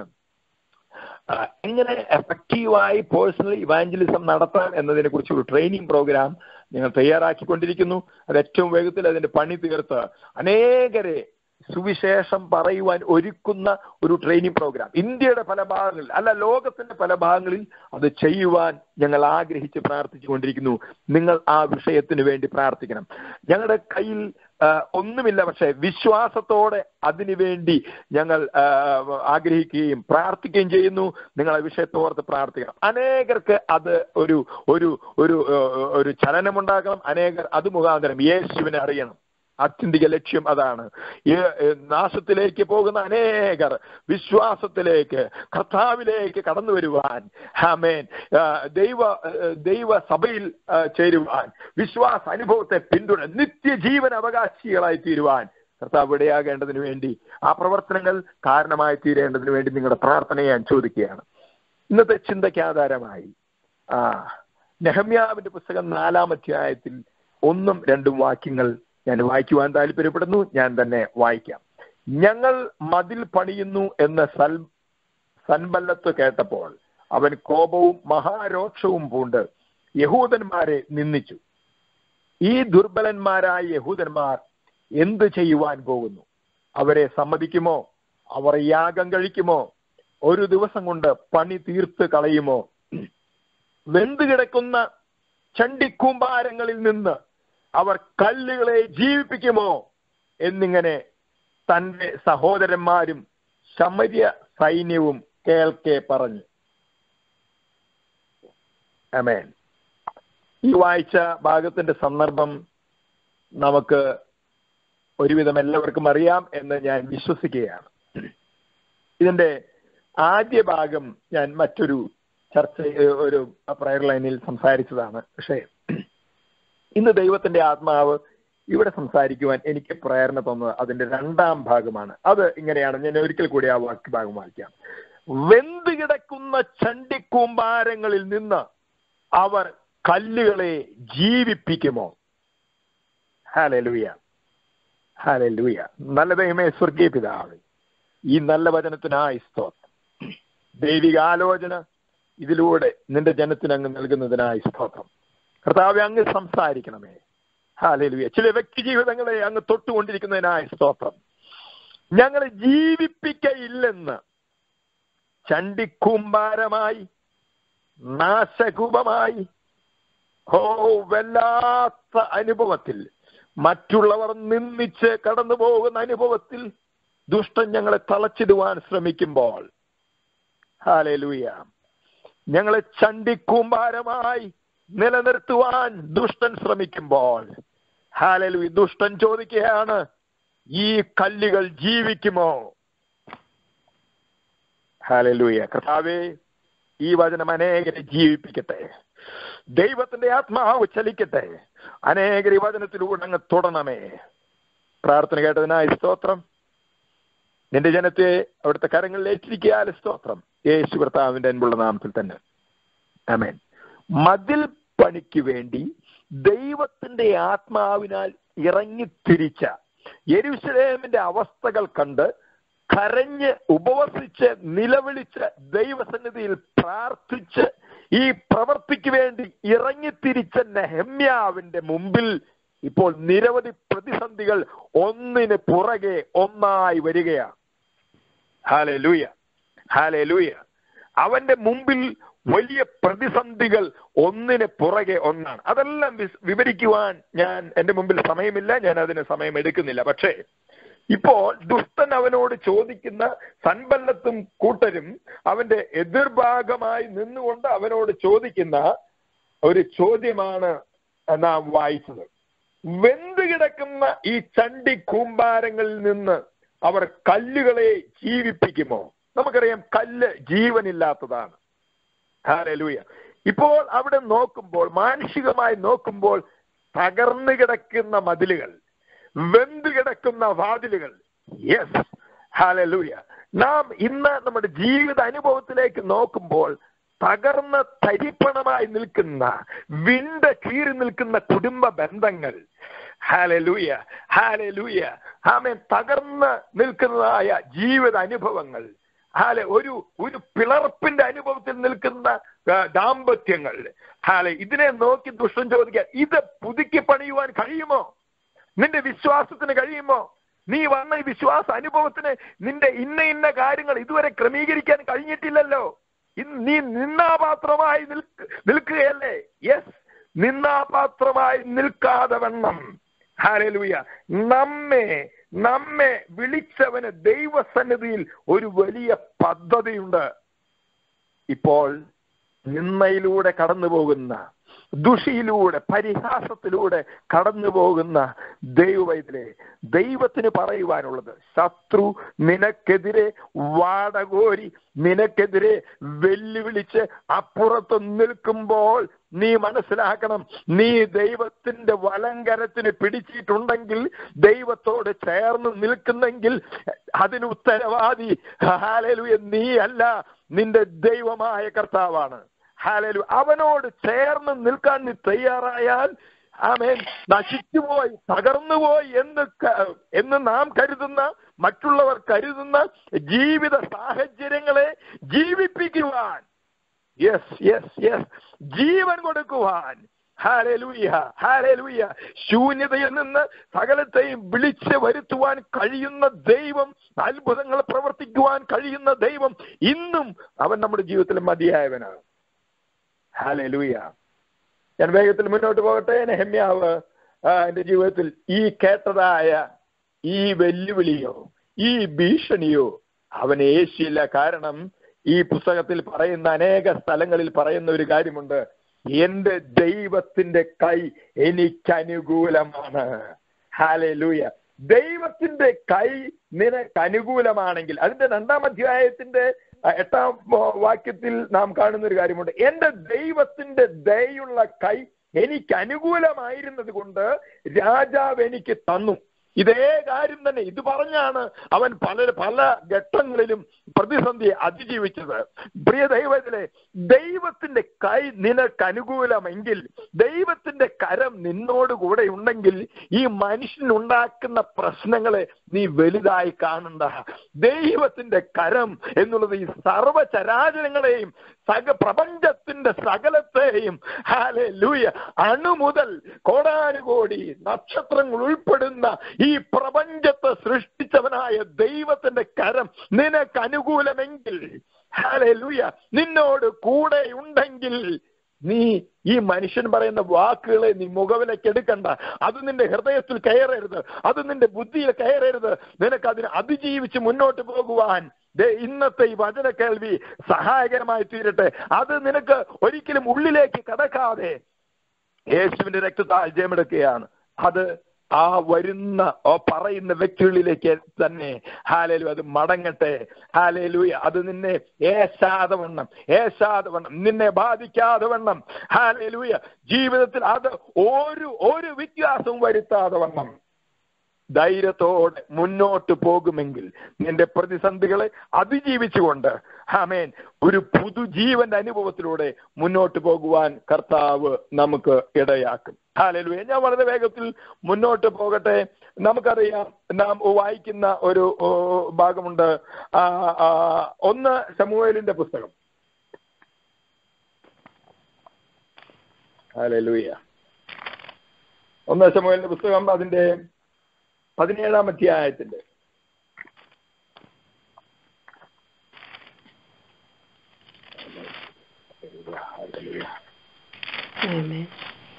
ആ, എങ്ങനെ എഫക്റ്റീവായി പേഴ്സണൽ ഇവാഞ്ചലിസം നടത്താം എന്നതിനെ കുറിച്ച് ഒരു ട്രെയിനിങ് പ്രോഗ്രാം ഞങ്ങൾ തയ്യാറാക്കിക്കൊണ്ടിരിക്കുന്നു അത് ഏറ്റവും വേഗത്തിൽ അതിന്റെ പണി തീർത്ത് അനേകരെ സുവിശേഷം പറയുവാൻ ഒരുക്കുന്ന ഒരു ട്രെയിനിങ് പ്രോഗ്രാം ഇന്ത്യയുടെ പല ഭാഗങ്ങളിൽ അല്ല ലോകത്തിന്റെ പല ഭാഗങ്ങളിൽ അത് ചെയ്യുവാൻ ഞങ്ങൾ ആഗ്രഹിച്ച് പ്രാർത്ഥിച്ചുകൊണ്ടിരിക്കുന്നു നിങ്ങൾ ആ വിഷയത്തിന് വേണ്ടി പ്രാർത്ഥിക്കണം ഞങ്ങളുടെ കയ്യിൽ ആ, ഒന്നുമില്ല പക്ഷേ വിശ്വാസത്തോടെ അതിനു വേണ്ടി ഞങ്ങൾ ആ, ആഗ്രഹിക്കുകയും പ്രാർത്ഥിക്കുകയും ചെയ്യുന്നു നിങ്ങൾ ആ വിഷയത്തോർത്ത് പ്രാർത്ഥിക്കണം അനേകർക്ക് അത് ഒരു ഒരു ഒരു ആ, ഒരു ചലനമുണ്ടാക്കണം അനേകർ അത് മുഖാന്തരം യേശുവിനെ അറിയണം ആത്യന്തിക ലക്ഷ്യം അതാണ് ഈ ഏ, നാശത്തിലേക്ക് പോകുന്ന അനേകർ വിശ്വാസത്തിലേക്ക് കർത്താവിലേക്ക് കടന്നു വരുവാൻ ഹാമേൻ ആ, ദൈവ ഏ, ദൈവ സഭയിൽ ആ, ചേരുവാൻ വിശ്വാസ അനുഭവത്തെ പിന്തുടർ നിത്യജീവൻ അവകാശികളായി തീരുവാൻ കർത്താവ് ഇടയാകേണ്ടതിന് വേണ്ടി ആ പ്രവർത്തനങ്ങൾ കാരണമായി തീരേണ്ടതിന് വേണ്ടി നിങ്ങളുടെ പ്രാർത്ഥനയെ ഞാൻ ചോദിക്കുകയാണ് ഇന്നത്തെ ചിന്തയ്ക്ക് ആധാരമായി ആ നെഹമ്യാവിന്റെ പുസ്തകം നാലാം അധ്യായത്തിൽ ഒന്നും രണ്ടും വാക്യങ്ങൾ ഞാൻ വായിക്കുവാൻ താല്പര്യപ്പെടുന്നു ഞാൻ തന്നെ വായിക്കാം ഞങ്ങൾ മതിൽ പണിയുന്നു എന്ന സൽ സൻബല്ലത്ത് കേട്ടപ്പോൾ അവൻ കോപവും മഹാരോക്ഷവും പൂണ്ട് യഹൂദന്മാരെ നിന്ദിച്ചു ഈ ദുർബലന്മാരായ യഹൂദന്മാർ എന്ത് ചെയ്യുവാൻ പോകുന്നു അവരെ സമ്മതിക്കുമോ അവർ യാഗം കഴിക്കുമോ ഒരു ദിവസം കൊണ്ട് പണി തീർത്ത് കളയുമോ വെന്ത് കിടക്കുന്ന ചണ്ടിക്കൂമ്പാരങ്ങളിൽ നിന്ന് അവർ കല്ലുകളെ ജീവിപ്പിക്കുമോ എന്നിങ്ങനെ തന്റെ സഹോദരന്മാരും ശമര്യ സൈന്യവും കേൾക്കെ പറഞ്ഞു അമേൻ ഈ വായിച്ച ഭാഗത്തിന്റെ സന്ദർഭം നമുക്ക് ഒരുവിധം എല്ലാവർക്കും അറിയാം എന്ന് ഞാൻ വിശ്വസിക്കുകയാണ് ഇതിന്റെ ആദ്യ ഭാഗം ഞാൻ മറ്റൊരു ചർച്ച ഏഹ്, ഒരു പ്രയർ ലൈനിൽ സംസാരിച്ചതാണ് പക്ഷേ ഇന്ന് ദൈവത്തിന്റെ ആത്മാവ് ഇവിടെ സംസാരിക്കുവാൻ എനിക്ക് പ്രേരണ തോന്നുന്നത് അതിന്റെ രണ്ടാം ഭാഗമാണ് അത് ഇങ്ങനെയാണ് ഞാൻ ഒരിക്കൽ കൂടി ആ വാക്യ ഭാഗം വായിക്കാം വെന്ത് കിടക്കുന്ന ചണ്ടിക്കൂമ്പാരങ്ങളിൽ നിന്ന് അവർ കല്ലുകളെ ജീവിപ്പിക്കുമോ ഹാലലുയ ഹാലലുയ നല്ല ദൈവമേ സ്വർഗീയ പിതാവ് ഈ നല്ല വചനത്തിനായി സ്തോത്രം ദൈവിക ആലോചന ഇതിലൂടെ നിന്റെ ജനത്തിന് അങ്ങ് നൽകുന്നതിനായി സ്തോത്രം കർത്താവെ അങ്ങ് സംസാരിക്കണമേ ഹാലലുയ ചില വ്യക്തി ജീവിതങ്ങളെ അങ്ങ് തൊട്ടുകൊണ്ടിരിക്കുന്നതിനായി സ്തോത്രം ഞങ്ങളെ ജീവിപ്പിക്കയില്ലെന്ന് ചണ്ടിക്കൂമ്പാരമായി നാശകൂപമായി ഓ വല്ലാത്ത അനുഭവത്തിൽ മറ്റുള്ളവർ നിന്ദിച്ച് കടന്നു പോകുന്ന അനുഭവത്തിൽ ദുഷ്ടൻ ഞങ്ങളെ തളച്ചിടുവാൻ ശ്രമിക്കുമ്പോൾ ഹാലലൂയ ഞങ്ങളെ ചണ്ടിക്കൂമ്പാരമായി നിലനിർത്തുവാൻ ദുഷ്ടൻ ശ്രമിക്കുമ്പോൾ ഹാലലൂയ ദുഷ്ടൻ ചോദിക്കുകയാണ് ഈ കല്ലുകൾ ജീവിക്കുമോ ഹാലലൂയ കർത്താവേ ഈ വചനം അനേകരെ ജീവിപ്പിക്കട്ടെ ദൈവത്തിന്റെ ആത്മാവ് ചലിക്കട്ടെ അനേകർ ഈ വചനത്തിലൂടെ അങ്ങ് തുടണമേ പ്രാർത്ഥന കേട്ടതിനായി സ്തോത്രം നിന്റെ ജനത്തെ അവിടുത്തെ കരങ്ങളിൽ ഏറ്റിരിക്കാൽ സ്തോത്രം യേശു കർത്താവിന്റെ അൻപുള്ള നാമത്തിൽ തന്നെ ആമേൻ മതിൽ പണിക്ക് വേണ്ടി ദൈവത്തിന്റെ ആത്മാവിനാൽ ഇറങ്ങിത്തിരിച്ച യെരുസലേമിന്റെ അവസ്ഥകൾ കണ്ട് കരഞ്ഞ് ഉപവസിച്ച് നിലവിളിച്ച് ദൈവസന്നിധിയിൽ പ്രാർത്ഥിച്ച് ഈ പ്രവർത്തിക്ക് വേണ്ടി ഇറങ്ങിത്തിരിച്ച നെഹമ്യാവിന്റെ മുമ്പിൽ ഇപ്പോൾ നിരവധി പ്രതിസന്ധികൾ ഒന്നിന് പുറകെ ഒന്നായി വരികയാണ് ഹാലെ ലൂയ ഹാലെ ലൂയ അവന്റെ മുമ്പിൽ വലിയ പ്രതിസന്ധികൾ ഒന്നിന് പുറകെ ഒന്നാണ് അതെല്ലാം വിസ്- വിവരിക്കുവാൻ ഞാൻ എന്റെ മുമ്പിൽ സമയമില്ല ഞാൻ അതിന് സമയം എടുക്കുന്നില്ല പക്ഷേ ഇപ്പോൾ ദുഷ്ടൻ അവനോട് ചോദിക്കുന്ന സൻബല്ലത്തും കൂട്ടരും അവന്റെ എതിർഭാഗമായി നിന്നുകൊണ്ട് അവനോട് ചോദിക്കുന്ന ഒരു ചോദ്യമാണ് നാം വായിച്ചത് വെന്ത് കിടക്കുന്ന ഈ ചണ്ടി കൂമ്പാരങ്ങളിൽ നിന്ന് അവർ കല്ലുകളെ ജീവിപ്പിക്കുമോ നമുക്കറിയാം കല്ല് ജീവനില്ലാത്തതാണ് ഹാലലൂയ ഇപ്പോൾ അവിടെ നോക്കുമ്പോൾ മാനുഷികമായി നോക്കുമ്പോൾ തകർന്നു കിടക്കുന്ന മതിലുകൾ വെന്തു കിടക്കുന്ന വാതിലുകൾ യെസ് ഹാലലൂയ നാം ഇന്ന് നമ്മുടെ ജീവിത അനുഭവത്തിലേക്ക് നോക്കുമ്പോൾ തകർന്ന തരിപ്പണമായി നിൽക്കുന്ന വിണ്ട കീറി നിൽക്കുന്ന കുടുംബ ബന്ധങ്ങൾ ഹാലലൂയ ഹാലലൂയ ആമേൻ തകർന്ന് നിൽക്കുന്നതായ ജീവിത അനുഭവങ്ങൾ ഹാലെ ഒരു ഒരു പിളർപ്പിന്റെ അനുഭവത്തിൽ നിൽക്കുന്ന ആ, ദാമ്പത്യങ്ങൾ ഹാലെ ഇതിനെ നോക്കി ദുഷ്ടം ചോദിക്കാൻ ഇത് പുതുക്കി പണിയുവാൻ കഴിയുമോ നിന്റെ വിശ്വാസത്തിന് കഴിയുമോ നീ വന്ന ഈ വിശ്വാസ അനുഭവത്തിന് നിന്റെ ഇന്ന ഇന്ന കാര്യങ്ങൾ ഇതുവരെ ക്രമീകരിക്കാൻ കഴിഞ്ഞിട്ടില്ലല്ലോ ഇന്ന് നീ നിന്നാപാത്രമായി നിൽക്ക് നിൽക്കുകയല്ലേ യെസ് നിന്നാപാത്രമായി നിൽക്കാതെ വണ്ണം ഹാലലൂയ നമ്മെ നമ്മെ വിളിച്ചവന് ദൈവസന്നിധിയിൽ ഒരു വലിയ പദ്ധതിയുണ്ട് ഇപ്പോൾ നിന്നയിലൂടെ കടന്നു പോകുന്ന ദുഷിയിലൂടെ പരിഹാസത്തിലൂടെ കടന്നു പോകുന്ന ദൈവവൈദ്യരെ ദൈവത്തിന് പറയുവാനുള്ളത് ശത്രു നിനക്കെതിരെ വാടകോരി നിനക്കെതിരെ വെല്ലുവിളിച്ച് അപ്പുറത്ത് നിൽക്കുമ്പോൾ നീ മനസ്സിലാക്കണം നീ ദൈവത്തിന്റെ വലങ്കരത്തിന് പിടിച്ചിട്ടുണ്ടെങ്കിൽ ദൈവത്തോട് ചേർന്ന് നിൽക്കുന്നെങ്കിൽ അതിന് ഉത്തരവാദി ഹാലലുയ നീ അല്ല നിന്റെ ദൈവമായ കർത്താവാണ് ഹാലലു അവനോട് ചേർന്ന് നിൽക്കാൻ നീ തയ്യാറായാൽ ആമേൻ നശിച്ചുപോയി തകർന്നുപോയി എന്ന് ക- എന്ന് നാം കരുതുന്ന മറ്റുള്ളവർ കരുതുന്ന ജീവിത സാഹചര്യങ്ങളെ ജീവിപ്പിക്കുവാൻ യെസ് യെസ് യെസ് ജീവൻ കൊടുക്കുവാൻ ഹാലലൂയ ഹാലലൂയ ശൂന്യതയിൽ നിന്ന് സകലത്തെയും വിളിച്ച് വരുത്തുവാൻ കഴിയുന്ന ദൈവം അത്ഭുതങ്ങൾ പ്രവർത്തിക്കുവാൻ കഴിയുന്ന ദൈവം ഇന്നും അവൻ നമ്മുടെ ജീവിതത്തിൽ മതിയായവനാണ് ഹാലലൂയ ഞാൻ വേഗത്തിൽ മുന്നോട്ട് പോകട്ടെ നെഹമ്യാവ് ആ, എന്റെ ജീവിതത്തിൽ ഈ കേട്ടതായ ഈ വെല്ലുവിളിയോ ഈ ഭീഷണിയോ അവൻ ഏശിയില്ല കാരണം ഈ പുസ്തകത്തിൽ പറയുന്ന അനേക സ്ഥലങ്ങളിൽ പറയുന്ന ഒരു കാര്യമുണ്ട് എന്റെ ദൈവത്തിന്റെ കൈ എനിക്ക് അനുകൂലമാണ് ഹാലലൂയ ദൈവത്തിന്റെ കൈ നിനക്ക് അനുകൂലമാണെങ്കിൽ അതിന്റെ രണ്ടാം അധ്യായത്തിന്റെ ആ, എട്ടാം വ- വാക്യത്തിൽ നാം കാണുന്ന ഒരു കാര്യമുണ്ട് എന്റെ ദൈവത്തിന്റെ ദയുള്ള കൈ എനിക്ക് അനുകൂലമായിരുന്നത് കൊണ്ട് രാജാവ് എനിക്ക് തന്നു ഇതേ കാര്യം തന്നെ ഇത് പറഞ്ഞാണ് അവൻ പല പല ഘട്ടങ്ങളിലും പ്രതിസന്ധിയെ അതിജീവിച്ചത് പ്രിയ ദൈവത്തിലെ ദൈവത്തിന്റെ കൈ നിനക്ക് അനുകൂലമെങ്കിൽ ദൈവത്തിന്റെ കരം നിന്നോട് കൂടെ ഉണ്ടെങ്കിൽ ഈ മനുഷ്യനുണ്ടാക്കുന്ന പ്രശ്നങ്ങളെ നീ വലുതായി കാണണ്ട ദൈവത്തിന്റെ കരം എന്നുള്ളത് ഈ സർവചരാചരങ്ങളെയും സക പ്രപഞ്ചത്തിന്റെ സകലത്തെയും ഹാലെ ലൂയ അണു മുതൽ കോടാനുകോടി നക്ഷത്രങ്ങൾ ഉൾപ്പെടുന്ന ഈ പ്രപഞ്ചത്തെ സൃഷ്ടിച്ചവനായ ദൈവത്തിന്റെ കരം നിനക്ക് അനുകൂലമെങ്കിൽ ഹാലെ ലൂയ നിന്നോട് കൂടെ ഉണ്ടെങ്കിൽ നീ ഈ മനുഷ്യൻ പറയുന്ന വാക്കുകളെ നീ മുഖവിലേക്ക് എടുക്കണ്ട അത് നിന്റെ ഹൃദയത്തിൽ കയറരുത് അത് നിന്റെ ബുദ്ധിയിൽ കയറരുത് നിനക്ക് അതിനെ അതിജീവിച്ച് മുന്നോട്ട് പോകുവാൻ ദേ ഇന്നത്തെ ഈ വചന കേൾവി സഹായകരമായി തീരട്ടെ അത് നിനക്ക് ഒരിക്കലും ഉള്ളിലേക്ക് കടക്കാതെ യേശുവിന്റെ രക്തത്താൽ ജയമെടുക്കുകയാണ് അത് ആ വരുന്ന ഓ പറയുന്ന വ്യക്തികളിലേക്ക് തന്നെ ഹാലേലു അത് മടങ്ങട്ടെ ഹാലേലു അത് നിന്നെ ഏശാതെ വണ്ണം ഏശാതെ വണ്ണം നിന്നെ ബാധിക്കാതെ വണ്ണം ഹാലേലൂയ ജീവിതത്തിൽ അത് ഒരു ഒരു വ്യത്യാസവും വരുത്താതെ വണ്ണം ധൈര്യത്തോടെ മുന്നോട്ട് പോകുമെങ്കിൽ നിന്റെ പ്രതിസന്ധികളെ അതിജീവിച്ചുകൊണ്ട് ആമേൻ ഒരു പുതുജീവന്റെ അനുഭവത്തിലൂടെ മുന്നോട്ട് പോകുവാൻ കർത്താവ് നമുക്ക് ഇടയാക്കും ഹാലലുവേ ഞാൻ വളരെ വേഗത്തിൽ മുന്നോട്ട് പോകട്ടെ നമുക്കറിയാം നാം വായിക്കുന്ന ഒരു ഓ, ഭാഗമുണ്ട് ആ, ആ, ഒന്ന് സമൂഹലിന്റെ പുസ്തകം ഹാലലുയ ഒന്ന് സമൂഹലിന്റെ പുസ്തകം അതിന്റെ പതിനേഴാം അധ്യായത്തിന്റെ Amen.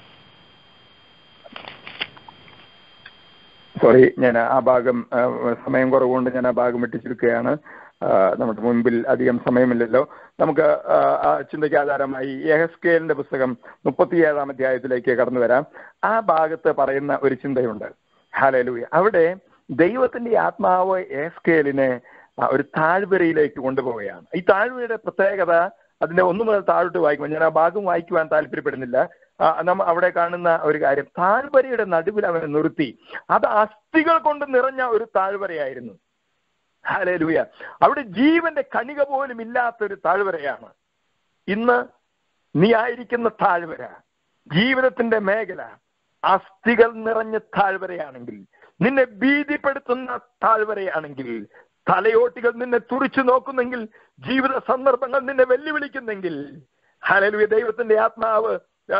സോറി ഞാൻ ആ ഭാഗം ആ, സമയം കുറവുകൊണ്ട് ഞാൻ ആ ഭാഗം വെട്ടിച്ചെടുക്കുകയാണ് ആ, നമ്മുടെ മുൻപിൽ അധികം സമയമില്ലല്ലോ നമുക്ക് ആ, ആ ചിന്തയ്ക്ക് ആധാരമായി എഹസ്കേലിന്റെ പുസ്തകം മുപ്പത്തിയേഴാം അധ്യായത്തിലേക്ക് കടന്നു വരാം ആ ഭാഗത്ത് പറയുന്ന ഒരു ചിന്തയുണ്ട് ഹാലലൂയ അവിടെ ദൈവത്തിന്റെ ആത്മാവ് എഹസ്കേലിനെ ആ, ഒരു താഴ്വരയിലേക്ക് കൊണ്ടുപോവുകയാണ് ഈ താഴ്വരയുടെ പ്രത്യേകത അതിന്റെ ഒന്നു മുതൽ താഴോട്ട് വായിക്കുമ്പോൾ ഞാൻ ആ ഭാഗം വായിക്കുവാൻ താല്പര്യപ്പെടുന്നില്ല ആ, നമ്മ അവിടെ കാണുന്ന ഒരു കാര്യം താഴ്വരയുടെ നടുവിൽ അവനെ നിർത്തി അത് അസ്ഥികൾ കൊണ്ട് നിറഞ്ഞ ഒരു താഴ്വരയായിരുന്നു ഹാലേലൂയ അവിടെ ജീവന്റെ കണിക പോലും ഇല്ലാത്ത ഒരു താഴ്വരയാണ് ഇന്ന് നീ ആയിരിക്കുന്ന താഴ്വര ജീവിതത്തിന്റെ മേഖല അസ്ഥികൾ നിറഞ്ഞ താഴ്വരയാണെങ്കിൽ നിന്നെ ഭീതിപ്പെടുത്തുന്ന താഴ്വരയാണെങ്കിൽ തലയോട്ടികൾ നിന്നെ തുറിച്ചു നോക്കുന്നെങ്കിൽ ജീവിത സന്ദർഭങ്ങൾ നിന്നെ വെല്ലുവിളിക്കുന്നെങ്കിൽ ഹലലുയ ദൈവത്തിന്റെ ആത്മാവ്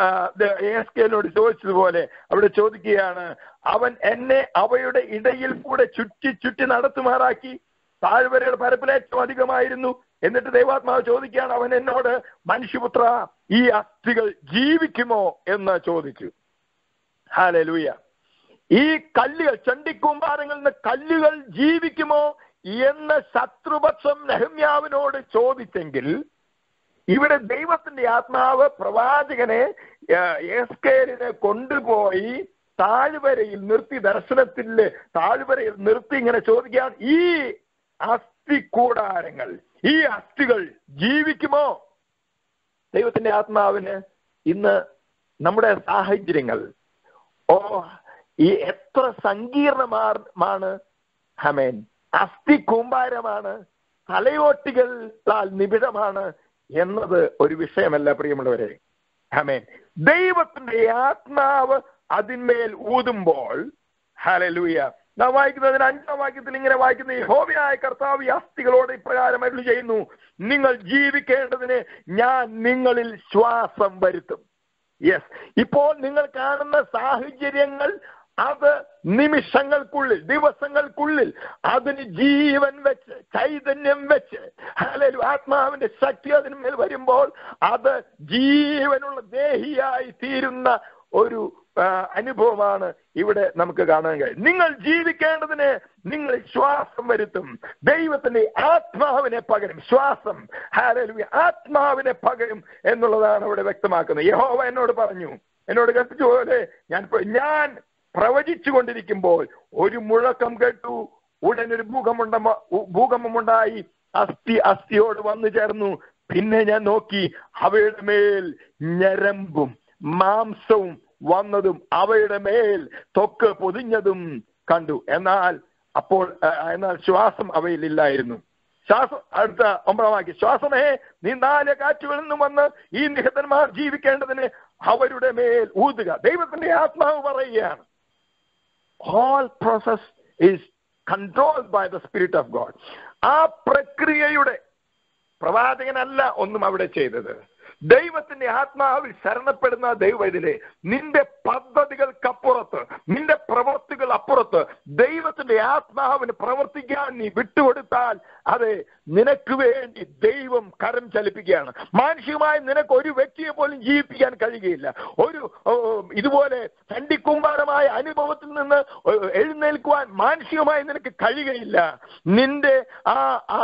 ഏസ്കേനോട് ചോദിച്ചതുപോലെ അവിടെ ചോദിക്കുകയാണ് അവൻ എന്നെ അവയുടെ ഇടയിൽ കൂടെ ചുറ്റി ചുറ്റി നടത്തുമാറാക്കി താഴ്വരയുടെ പരപ്പിലേറ്റവും അധികമായിരുന്നു എന്നിട്ട് ദൈവാത്മാവ് ചോദിക്കുകയാണ് അവൻ എന്നോട് മനുഷ്യപുത്ര ഈ അസ്ഥികൾ ജീവിക്കുമോ എന്ന് ചോദിച്ചു ഹാലലൂയ ഈ കല്ലുകൾ ചണ്ടിക്കൂമ്പാരങ്ങളിൽ നിന്ന് കല്ലുകൾ ജീവിക്കുമോ എന്ന് ശത്രുപക്ഷം നെഹമ്യാവിനോട് ചോദിച്ചെങ്കിൽ ഇവിടെ ദൈവത്തിന്റെ ആത്മാവ് പ്രവാചകനെ എസ്കേലിനെ കൊണ്ടുപോയി താഴ്വരയിൽ നിർത്തി ദർശനത്തിൽ താഴ്വരയിൽ നിർത്തി ഇങ്ങനെ ചോദിക്കുകയാണ് ഈ അസ്ഥി കൂടാരങ്ങൾ ഈ അസ്ഥികൾ ജീവിക്കുമോ ദൈവത്തിന്റെ ആത്മാവിന് ഇന്ന് നമ്മുടെ സാഹചര്യങ്ങൾ ഓ ഈ എത്ര സങ്കീർണമാണ് ഹമേൻ അസ്ഥി കൂമ്പാരമാണ് തലയോട്ടികളാൽ നിബിഡമാണ് എന്നത് ഒരു വിഷയമല്ല പ്രിയമുള്ളവരെ ഹമേൻ ദൈവത്തിന്റെ ആത്മാവ് അതിന്മേൽ ഊതുമ്പോൾ ഹലലൂയ നാം വായിക്കുന്നതിന് അഞ്ചാം വാക്യത്തിൽ ഇങ്ങനെ വായിക്കുന്ന ഹോവിയായ കർത്താവ് ഈ അസ്ഥികളോട് ഇപ്രകാരം അരുളി ചെയ്യുന്നു നിങ്ങൾ ജീവിക്കേണ്ടതിന് ഞാൻ നിങ്ങളിൽ ശ്വാസം വരുത്തും യെസ് ഇപ്പോൾ നിങ്ങൾ കാണുന്ന സാഹചര്യങ്ങൾ അത് നിമിഷങ്ങൾക്കുള്ളിൽ ദിവസങ്ങൾക്കുള്ളിൽ അതിന് ജീവൻ വെച്ച് ചൈതന്യം വെച്ച് ഹലലു ആത്മാവിന്റെ ശക്തി അതിന്മേൽ വരുമ്പോൾ അത് ജീവനുള്ള ദേഹിയായി തീരുന്ന ഒരു അനുഭവമാണ് ഇവിടെ നമുക്ക് കാണാൻ കഴിയും നിങ്ങൾ ജീവിക്കേണ്ടതിന് നിങ്ങൾ ശ്വാസം വരുത്തും ദൈവത്തിന്റെ ആത്മാവിനെ പകരും ശ്വാസം ഹാലലു ആത്മാവിനെ പകരും എന്നുള്ളതാണ് ഇവിടെ വ്യക്തമാക്കുന്നത് യഹോവ എന്നോട് പറഞ്ഞു എന്നോട് കൽപ്പിച്ച പോലെ ഞാൻ ഞാൻ പ്രവചിച്ചു കൊണ്ടിരിക്കുമ്പോൾ ഒരു മുഴക്കം കേട്ടു ഉടൻ ഒരു ഭൂകമ്പുണ്ട ഭൂകമ്പമുണ്ടായി അസ്ഥി അസ്ഥിയോട് വന്നു ചേർന്നു പിന്നെ ഞാൻ നോക്കി അവയുടെ മേൽ ഞരമ്പും മാംസവും വന്നതും അവയുടെ മേൽ തൊക്ക് പൊതിഞ്ഞതും കണ്ടു എന്നാൽ അപ്പോൾ എന്നാൽ ശ്വാസം അവയിൽ ഇല്ലായിരുന്നു ശ്വാസം അടുത്ത ഒമ്പതാം വാക്യം ശ്വാസമേ നീ നാല് കാറ്റുകളിൽ നിന്നും വന്ന് ഈ നിഹതന്മാർ ജീവിക്കേണ്ടതിന് അവരുടെ മേൽ ഊതുക ദൈവത്തിന്റെ ആത്മാവ് പറയുകയാണ് all process is controlled by the spirit of God ആ പ്രക്രിയയുടെ പ്രവാചകനല്ല ഒന്നും അവിടെ ചെയ്തത് ദൈവത്തിന്റെ ആത്മാവിൽ ശരണപ്പെടുന്ന ദൈവത്തിലെ നിന്റെ പദ്ധതികൾക്കപ്പുറത്ത് നിന്റെ പ്രവർത്തികൾ അപ്പുറത്ത് ദൈവത്തിന്റെ ആത്മാവിന് പ്രവർത്തിക്കാൻ നീ വിട്ടുകൊടുത്താൽ അതെ നിനക്ക് വേണ്ടി ദൈവം കരം ചലിപ്പിക്കുകയാണ് മാനുഷികമായി നിനക്ക് ഒരു വ്യക്തിയെ പോലും ജീവിപ്പിക്കാൻ കഴിയുകയില്ല ഒരു ഇതുപോലെ ചണ്ടിക്കുമ്പാരമായ അനുഭവത്തിൽ നിന്ന് എഴുന്നേൽക്കുവാൻ മാനുഷികമായി നിനക്ക് കഴിയുകയില്ല നിന്റെ ആ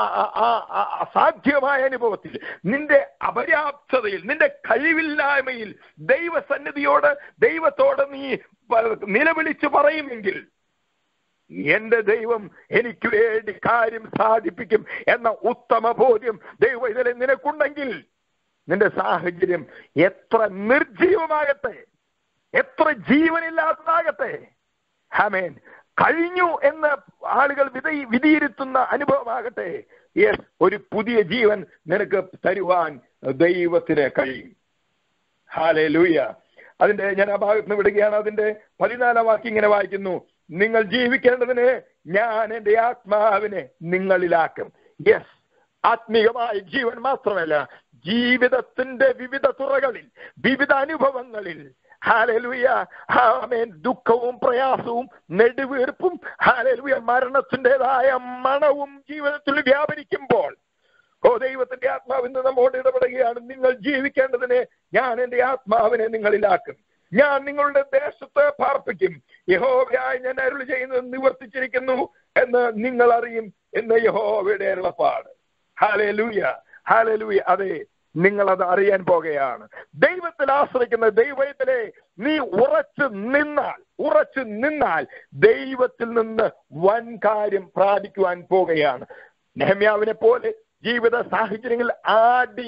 അസാധ്യമായ അനുഭവത്തിൽ നിന്റെ അപര്യാപ്തതയിൽ നിന്റെ കഴിവില്ലായ്മയിൽ ദൈവസന്നിധിയോട് ദൈവത്തോട് നീ നിലവിളിച്ച് പറയുമെങ്കിൽ എന്റെ ദൈവം എനിക്ക് വേണ്ടി കാര്യം സാധിപ്പിക്കും എന്ന ഉത്തമ ബോധ്യം ദൈവം ഇതിലെ നിനക്കുണ്ടെങ്കിൽ നിന്റെ സാഹചര്യം എത്ര നിർജീവമാകട്ടെ എത്ര ജീവനില്ലാത്തതാകട്ടെ ഹമേൻ കഴിഞ്ഞു എന്ന് ആളുകൾ വിധ വിധിയിരുത്തുന്ന അനുഭവമാകട്ടെ യെസ് ഒരു പുതിയ ജീവൻ നിനക്ക് തരുവാൻ ദൈവത്തിന് കഴിയും ഹാലേ ലൂയ അതിന്റെ ഞാൻ ആ ഭാഗത്ത് നിന്ന് വിടുകയാണ് അതിന്റെ പതിനാലാം വാക്യം ഇങ്ങനെ വായിക്കുന്നു നിങ്ങൾ ജീവിക്കേണ്ടതിന് ഞാൻ എന്റെ ആത്മാവിനെ നിങ്ങളിലാക്കും യെസ് ആത്മീയമായ ജീവൻ മാത്രമല്ല ജീവിതത്തിന്റെ വിവിധ തുറകളിൽ വിവിധ അനുഭവങ്ങളിൽ ഹാലലുയ ആമേൻ ദുഃഖവും പ്രയാസവും നെടുവീർപ്പും ഹാലലുയ മരണത്തിൻ്റെതായ മണവും ജീവിതത്തിൽ വ്യാപരിക്കുമ്പോൾ ഓ ദൈവത്തിന്റെ ആത്മാവ് ഇന്ന് നമ്മോട് ഇടപെടുകയാണ് നിങ്ങൾ ജീവിക്കേണ്ടതിന് ഞാൻ എന്റെ ആത്മാവിനെ നിങ്ങളിലാക്കും ഞാൻ നിങ്ങളുടെ ദേശത്ത് പാർപ്പിക്കും യഹോവയായി ഞാൻ അരുൾ ചെയ്യുന്നത് നിവർത്തിച്ചിരിക്കുന്നു എന്ന് നിങ്ങൾ അറിയും എന്ന് യഹോവയുടെ അരുളപ്പാട് ഹാലേ ലൂയ ഹാലേ ലൂയ അതെ നിങ്ങൾ അത് അറിയാൻ പോകുകയാണ് ദൈവത്തിൽ ആശ്രയിക്കുന്ന ദൈവത്തിലെ നീ ഉറച്ചു നിന്നാൽ ഉറച്ചു നിന്നാൽ ദൈവത്തിൽ നിന്ന് വൻ കാര്യം പ്രാപിക്കുവാൻ പോകുകയാണ് നെഹമ്യാവിനെ പോലെ ജീവിത സാഹചര്യങ്ങളിൽ ആടി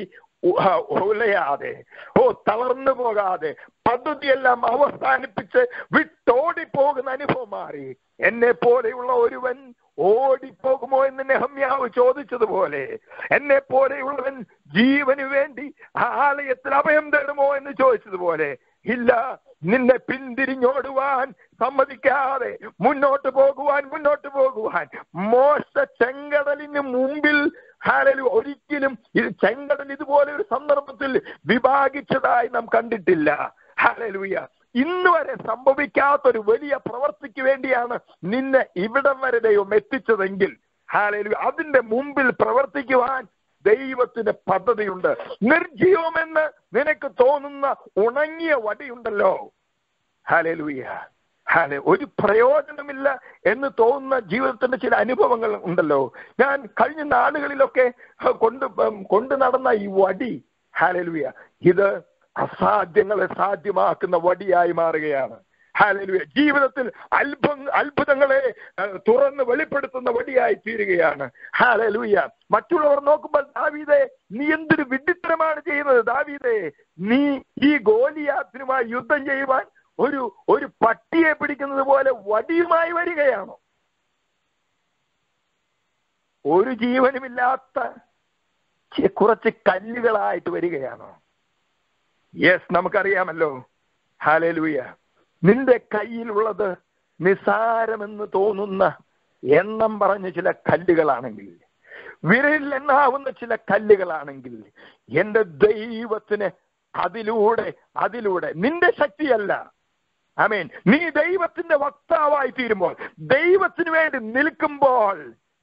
ഉ- ആ, ഉലയാതെ ഓ തളർന്നു പോകാതെ പദ്ധതിയെല്ലാം അവസാനിപ്പിച്ച് വിട്ടോടി പോകുന്ന അനുഭവം മാറി എന്നെ പോലെയുള്ള ഒരുവൻ ഓടിപ്പോകുമോ എന്ന് നെഹമ്യാവ് ചോദിച്ചതുപോലെ എന്നെ പോലെയുള്ളവൻ ജീവന് വേണ്ടി ആ ആലയത്തിൽ അഭയം തേടുമോ എന്ന് ചോദിച്ചതുപോലെ ഇല്ല നിന്നെ പിന്തിരിഞ്ഞോടുവാൻ സമ്മതിക്കാതെ മുന്നോട്ട് പോകുവാൻ മുന്നോട്ട് പോകുവാൻ മോശ ചെങ്കടലിന് മുമ്പിൽ ഹാലലു ഒരിക്കലും ഇത് ചെങ്കടൽ ഇതുപോലെ ഒരു സന്ദർഭത്തിൽ വിഭാഗിച്ചതായി നാം കണ്ടിട്ടില്ല ഹാലലുയ ഇന്ന് വരെ സംഭവിക്കാത്ത ഒരു വലിയ പ്രവർത്തിക്ക് വേണ്ടിയാണ് നിന്നെ ഇവിടം വരെ ദൈവം എത്തിച്ചതെങ്കിൽ ഹാലലു അതിന്റെ മുമ്പിൽ പ്രവർത്തിക്കുവാൻ ദൈവത്തിന് പദ്ധതിയുണ്ട് നിർജീവമെന്ന് നിനക്ക് തോന്നുന്ന ഉണങ്ങിയ വടിയുണ്ടല്ലോ ഹാലലൂയ ഹാലെ ഒരു പ്രയോജനമില്ല എന്ന് തോന്നുന്ന ജീവിതത്തിന്റെ ചില അനുഭവങ്ങൾ ഉണ്ടല്ലോ ഞാൻ കഴിഞ്ഞ നാളുകളിലൊക്കെ കൊണ്ട് കൊണ്ട് നടന്ന ഈ വടി ഹാലലുയ ഇത് അസാധ്യങ്ങളെ സാധ്യമാക്കുന്ന വടിയായി മാറുകയാണ് ഹാലലുയ ജീവിതത്തിൽ അത്ഭുത അത്ഭുതങ്ങളെ ഏഹ്, തുറന്ന് വെളിപ്പെടുത്തുന്ന വടിയായി തീരുകയാണ് ഹാലലുയ മറ്റുള്ളവർ നോക്കുമ്പോൾ ദാവീദേ നീ എന്തൊരു വിഡിത്തരമാണ് ചെയ്യുന്നത് ദാവീദേ നീ ഈ ഗോലിയാത്തിനുമായി യുദ്ധം ചെയ്യുവാൻ ഒരു ഒരു പട്ടിയെ പിടിക്കുന്നത് പോലെ വടിയുമായി വരികയാണോ ഒരു ജീവനുമില്ലാത്ത ചി- കുറച്ച് കല്ലുകളായിട്ട് വരികയാണോ യെസ് നമുക്കറിയാമല്ലോ ഹാലലൂയ നിന്റെ കയ്യിലുള്ളത് നിസാരമെന്ന് തോന്നുന്ന എണ്ണം പറഞ്ഞ ചില കല്ലുകളാണെങ്കിൽ വിരലിൽ എണ്ണാവുന്ന ചില കല്ലുകളാണെങ്കിൽ എന്റെ ദൈവത്തിന് അതിലൂടെ അതിലൂടെ നിന്റെ ശക്തിയല്ല ആമേൻ നീ ദൈവത്തിന്റെ വക്താവായി തീരുമ്പോൾ ദൈവത്തിന് വേണ്ടി നിൽക്കുമ്പോൾ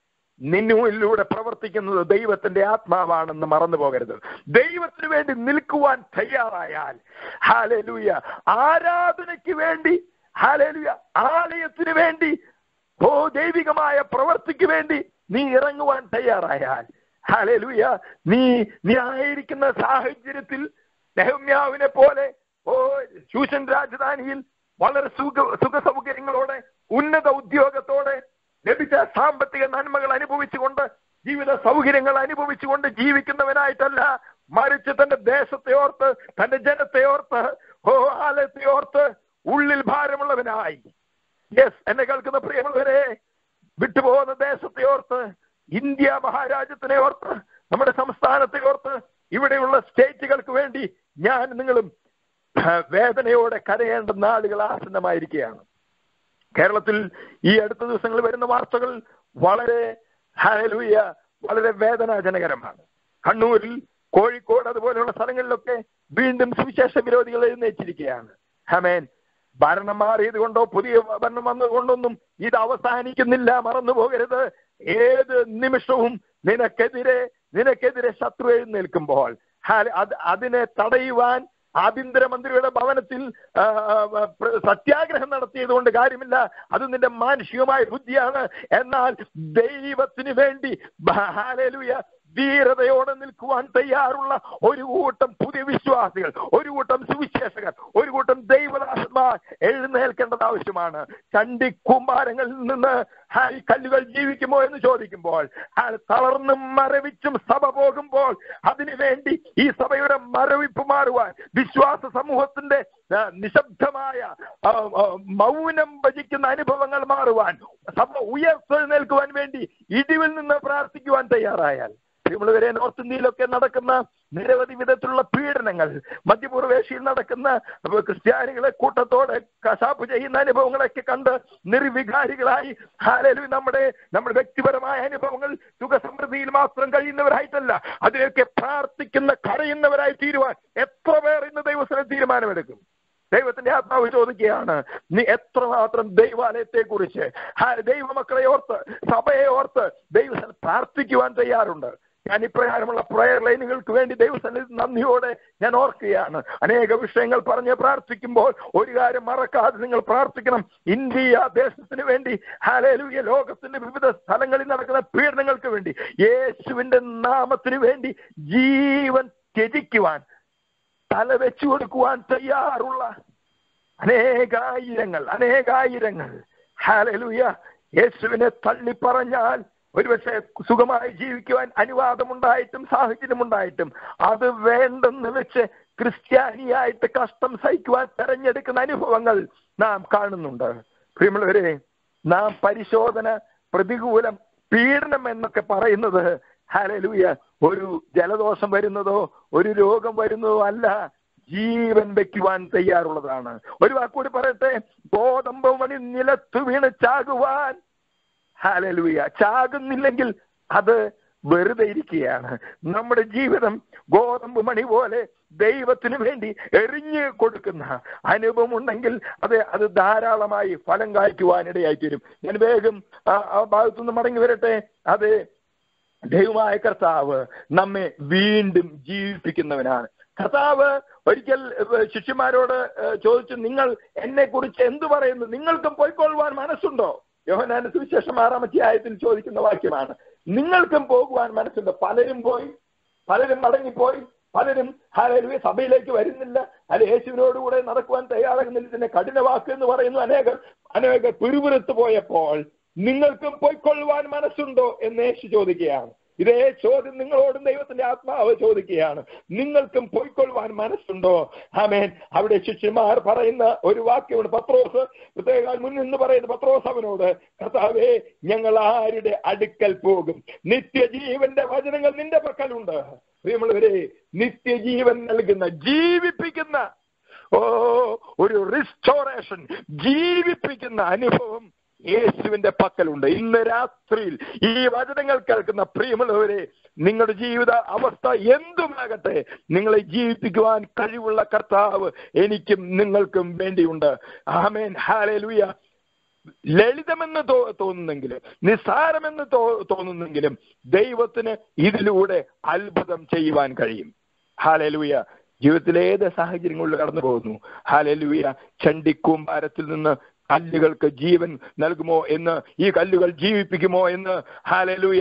നിന്നിലൂടെ പ്രവർത്തിക്കുന്നത് ദൈവത്തിന്റെ ആത്മാവാണെന്ന് മറന്നു പോകരുത് ദൈവത്തിന് വേണ്ടി നിൽക്കുവാൻ തയ്യാറായാൽ ഹാലലൂയ ആരാധനയ്ക്ക് വേണ്ടി ഹാലലൂയ ആലയത്തിന് വേണ്ടി ഓ ദൈവികമായ പ്രവർത്തിക്ക് വേണ്ടി നീ ഇറങ്ങുവാൻ തയ്യാറായാൽ ഹാലലൂയ നീ നീ ആയിരിക്കുന്ന സാഹചര്യത്തിൽ നെഹമ്യാവിനെ പോലെ ഓ ശൂഷൻ രാജധാനിയിൽ വളരെ സുഖ സുഖ സൗകര്യങ്ങളോടെ ഉന്നത ഉദ്യോഗത്തോടെ ലഭിച്ച സാമ്പത്തിക നന്മകൾ അനുഭവിച്ചുകൊണ്ട് ജീവിത സൗകര്യങ്ങൾ അനുഭവിച്ചുകൊണ്ട് ജീവിക്കുന്നവനായിട്ടല്ല മറിച്ച് തന്റെ ദേശത്തെ ഓർത്ത് തന്റെ ജനത്തെ ഓർത്ത് ഓ ആലയത്തെ ഓർത്ത് ഉള്ളിൽ ഭാരമുള്ളവനായി യെസ് എന്നെ കേൾക്കുന്ന പ്രിയമുള്ളവരെ വിട്ടുപോകുന്ന ദേശത്തെ ഓർത്ത് ഇന്ത്യ മഹാരാജ്യത്തിനെ ഓർത്ത് നമ്മുടെ സംസ്ഥാനത്തെ ഓർത്ത് ഇവിടെയുള്ള സ്റ്റേറ്റുകൾക്ക് വേണ്ടി ഞാൻ നിങ്ങളും ആ, വേദനയോടെ കരയേണ്ട നാളുകൾ ആസന്നമായിരിക്കുകയാണ് കേരളത്തിൽ ഈ അടുത്ത ദിവസങ്ങളിൽ വരുന്ന വാർത്തകൾ വളരെ ഹല്ലേലൂയ വളരെ വേദനാജനകരമാണ് കണ്ണൂരിൽ കോഴിക്കോട് അതുപോലെയുള്ള സ്ഥലങ്ങളിലൊക്കെ വീണ്ടും സുവിശേഷ വിരോധികൾ എഴുന്നേറ്റിരിക്കുകയാണ് ഹമേൻ ഭരണം മാറിയത് കൊണ്ടോ പുതിയ ഭരണം വന്നതുകൊണ്ടൊന്നും ഇത് അവസാനിക്കുന്നില്ല മറന്നു പോകരുത് ഏത് നിമിഷവും നിനക്കെതിരെ നിനക്കെതിരെ ശത്രു എഴുന്നേൽക്കുമ്പോൾ ഹാല- അത് അതിനെ തടയുവാൻ ആഭ്യന്തരമന്ത്രിയുടെ ഭവനത്തിൽ ആ, ആ, പ്ര- സത്യാഗ്രഹം നടത്തിയത് കൊണ്ട് കാര്യമില്ല അത് നിന്റെ മാനുഷികമായ ബുദ്ധിയാണ് എന്നാൽ ദൈവത്തിന് വേണ്ടി ഹാലലുയ ധീരതയോടെ നിൽക്കുവാൻ തയ്യാറുള്ള ഒരു കൂട്ടം പുതിയ വിശ്വാസികൾ ഒരു കൂട്ടം സുവിശേഷകർ ഒരു കൂട്ടം ദൈവദാസന്മാർ എഴുന്നേൽക്കേണ്ടത് ആവശ്യമാണ് ചണ്ടി കൂമ്പാരങ്ങളിൽ നിന്ന് ഹാ, ഈ കല്ലുകൾ ജീവിക്കുമോ എന്ന് ചോദിക്കുമ്പോൾ ഹാ, തളർന്നും മരവിച്ചും സഭ പോകുമ്പോൾ അതിനു വേണ്ടി ഈ സഭയുടെ മരവിപ്പ് മാറുവാൻ വിശ്വാസ സമൂഹത്തിന്റെ ആ, നിശബ്ദമായ ആ, ആ, മൗനം ഭജിക്കുന്ന അനുഭവങ്ങൾ മാറുവാൻ സഭ ഉയർത്തെഴുന്നേൽക്കുവാൻ വേണ്ടി ഇടിവിൽ നിന്ന് പ്രാർത്ഥിക്കുവാൻ തയ്യാറായാൽ പ്രിയമുള്ളവരെ നോർത്ത് ഇന്ത്യയിലൊക്കെ നടക്കുന്ന നിരവധി വിധത്തിലുള്ള പീഡനങ്ങൾ മധ്യപൂർവേഷ്യയിൽ നടക്കുന്ന ക്രിസ്ത്യാനികളെ കൂട്ടത്തോടെ കശാപ്പ് ചെയ്യുന്ന അനുഭവങ്ങളൊക്കെ കണ്ട് നിർവികാരികളായി ഹാലലു നമ്മുടെ നമ്മുടെ വ്യക്തിപരമായ അനുഭവങ്ങൾ സുഖസമൃദ്ധിയിൽ മാത്രം കഴിയുന്നവരായിട്ടല്ല അതിനൊക്കെ പ്രാർത്ഥിക്കുന്ന കരയുന്നവരായി തീരുവാൻ എത്ര പേർ ഇന്ന് ദൈവസ്ഥലം തീരുമാനമെടുക്കും ദൈവത്തിന്റെ ആത്മാവ് ചോദിക്കുകയാണ് നീ എത്രമാത്രം ദൈവാലയത്തെ കുറിച്ച് ദൈവമക്കളെ ഓർത്ത് സഭയെ ഓർത്ത് ദൈവസ്ഥലം പ്രാർത്ഥിക്കുവാൻ തയ്യാറുണ്ട് ഞാൻ ഇപ്രകാരമുള്ള പ്രയർ ലൈനുകൾക്ക് വേണ്ടി ദൈവസന്നിധി നന്ദിയോടെ ഞാൻ ഓർക്കുകയാണ് അനേക വിഷയങ്ങൾ പറഞ്ഞ് പ്രാർത്ഥിക്കുമ്പോൾ ഒരു കാര്യം മറക്കാതെ നിങ്ങൾ പ്രാർത്ഥിക്കണം ഇന്ത്യ ദേശത്തിന് വേണ്ടി ഹാലേലൂയ ലോകത്തിന്റെ വിവിധ സ്ഥലങ്ങളിൽ നടക്കുന്ന പീഡനങ്ങൾക്ക് വേണ്ടി യേശുവിന്റെ നാമത്തിന് വേണ്ടി ജീവൻ ത്യജിക്കുവാൻ തല വെച്ചു കൊടുക്കുവാൻ തയ്യാറുള്ള അനേകായിരങ്ങൾ അനേകായിരങ്ങൾ ഹാലലുയ യേശുവിനെ തള്ളി പറഞ്ഞാൽ ഒരുപക്ഷെ സുഖമായി ജീവിക്കുവാൻ അനുവാദമുണ്ടായിട്ടും സാഹചര്യമുണ്ടായിട്ടും അത് വേണ്ടെന്ന് വെച്ച് ക്രിസ്ത്യാനിയായിട്ട് കഷ്ടം സഹിക്കുവാൻ തെരഞ്ഞെടുക്കുന്ന അനുഭവങ്ങൾ നാം കാണുന്നുണ്ട് പ്രിയമുള്ളവരെ നാം പരിശോധന പ്രതികൂലം പീഡനം എന്നൊക്കെ പറയുന്നത് ഹലലൂയ ഒരു ജലദോഷം വരുന്നതോ ഒരു രോഗം വരുന്നതോ അല്ല ജീവൻ വെക്കുവാൻ തയ്യാറുള്ളതാണ് ഒരു വാക്കുകൂടി പറയട്ടെ ഗോതമ്പ് മണി നിലത്ത് വീണ് ചാകുവാൻ ഹാലലൂയ ചാകുന്നില്ലെങ്കിൽ അത് വെറുതെ ഇരിക്കുകയാണ് നമ്മുടെ ജീവിതം ഗോതമ്പ് മണി പോലെ ദൈവത്തിന് വേണ്ടി എറിഞ്ഞു കൊടുക്കുന്ന അനുഭവം ഉണ്ടെങ്കിൽ അത് അത് ധാരാളമായി ഫലം കായ്ക്കുവാനിടയായി തീരും ഞാൻ വേഗം ആ ആ ഭാഗത്തുനിന്ന് മടങ്ങി വരട്ടെ അത് ദൈവമായ കർത്താവ് നമ്മെ വീണ്ടും ജീവിപ്പിക്കുന്നവനാണ് കർത്താവ് ഒരിക്കൽ ഏഹ്, ശിഷ്യന്മാരോട് ഏഹ്, ചോദിച്ചു നിങ്ങൾ എന്നെ കുറിച്ച് എന്തു പറയുന്നു നിങ്ങൾക്കും പോയിക്കൊള്ളുവാൻ മനസ്സുണ്ടോ യോഹനാന്റെ സുവിശേഷം ആറാം അധ്യായത്തിൽ ചോദിക്കുന്ന വാക്യമാണ് നിങ്ങൾക്കും പോകുവാൻ മനസ്സുണ്ടോ പലരും പോയി പലരും മടങ്ങിപ്പോയി പലരും ഹാലലുവെ സഭയിലേക്ക് വരുന്നില്ല അല്ലെ യേശുവിനോടുകൂടെ നടക്കുവാൻ തയ്യാറാകുന്നില്ല ഇതിനെ കഠിന വാക്ക് എന്ന് പറയുന്നു അനേകർ അനേകർ പിറുപിറുത്ത് പോയപ്പോൾ നിങ്ങൾക്കും പോയിക്കൊള്ളുവാൻ മനസ്സുണ്ടോ എന്ന് യേശു ചോദിക്കുകയാണ് ഇതേ ചോദ്യം നിങ്ങളോടും ദൈവത്തിന്റെ ആത്മാവ് ചോദിക്കുകയാണ് നിങ്ങൾക്കും പോയിക്കൊള്ളുവാൻ മനസ്സുണ്ടോ ആമേൻ അവിടെ ശിഷ്യന്മാർ പറയുന്ന ഒരു വാക്യമാണ് പത്രോസ് പ്രത്യേക മുന്നിൽ നിന്ന് പറയുന്ന പത്രോസ് അവനോട് കർത്താവേ ഞങ്ങൾ ആരുടെ അടുക്കൽ പോകും നിത്യജീവന്റെ വചനങ്ങൾ നിന്റെ പക്കലുണ്ട് പ്രിയമുള്ളവരെ നിത്യജീവൻ നൽകുന്ന ജീവിപ്പിക്കുന്ന ഓ ഒരു റിസ്റ്റോറേഷൻ ജീവിപ്പിക്കുന്ന അനുഭവം യേശുവിന്റെ പക്കലുണ്ട് ഇന്ന് രാത്രിയിൽ ഈ വചനങ്ങൾ കേൾക്കുന്ന പ്രിയമുള്ളവരെ നിങ്ങളുടെ ജീവിത അവസ്ഥ എന്തുമാകട്ടെ നിങ്ങളെ ജീവിപ്പിക്കുവാൻ കഴിവുള്ള കർത്താവ് എനിക്കും നിങ്ങൾക്കും വേണ്ടിയുണ്ട് ആമേൻ ഹാലലുയ ലളിതമെന്ന് തോ- തോന്നുന്നെങ്കിലും നിസ്സാരമെന്ന് തോ- തോന്നുന്നെങ്കിലും ദൈവത്തിന് ഇതിലൂടെ അത്ഭുതം ചെയ്യുവാൻ കഴിയും ഹാലലുയ ജീവിതത്തിലെ ഏത് സാഹചര്യങ്ങളിലും കടന്നു പോകുന്നു ഹാലലുയ ചണ്ടിക്കൂമ്പാരത്തിൽ നിന്ന് കല്ലുകൾക്ക് ജീവൻ നൽകുമോ എന്ന് ഈ കല്ലുകൾ ജീവിപ്പിക്കുമോ എന്ന് ഹാലലുയ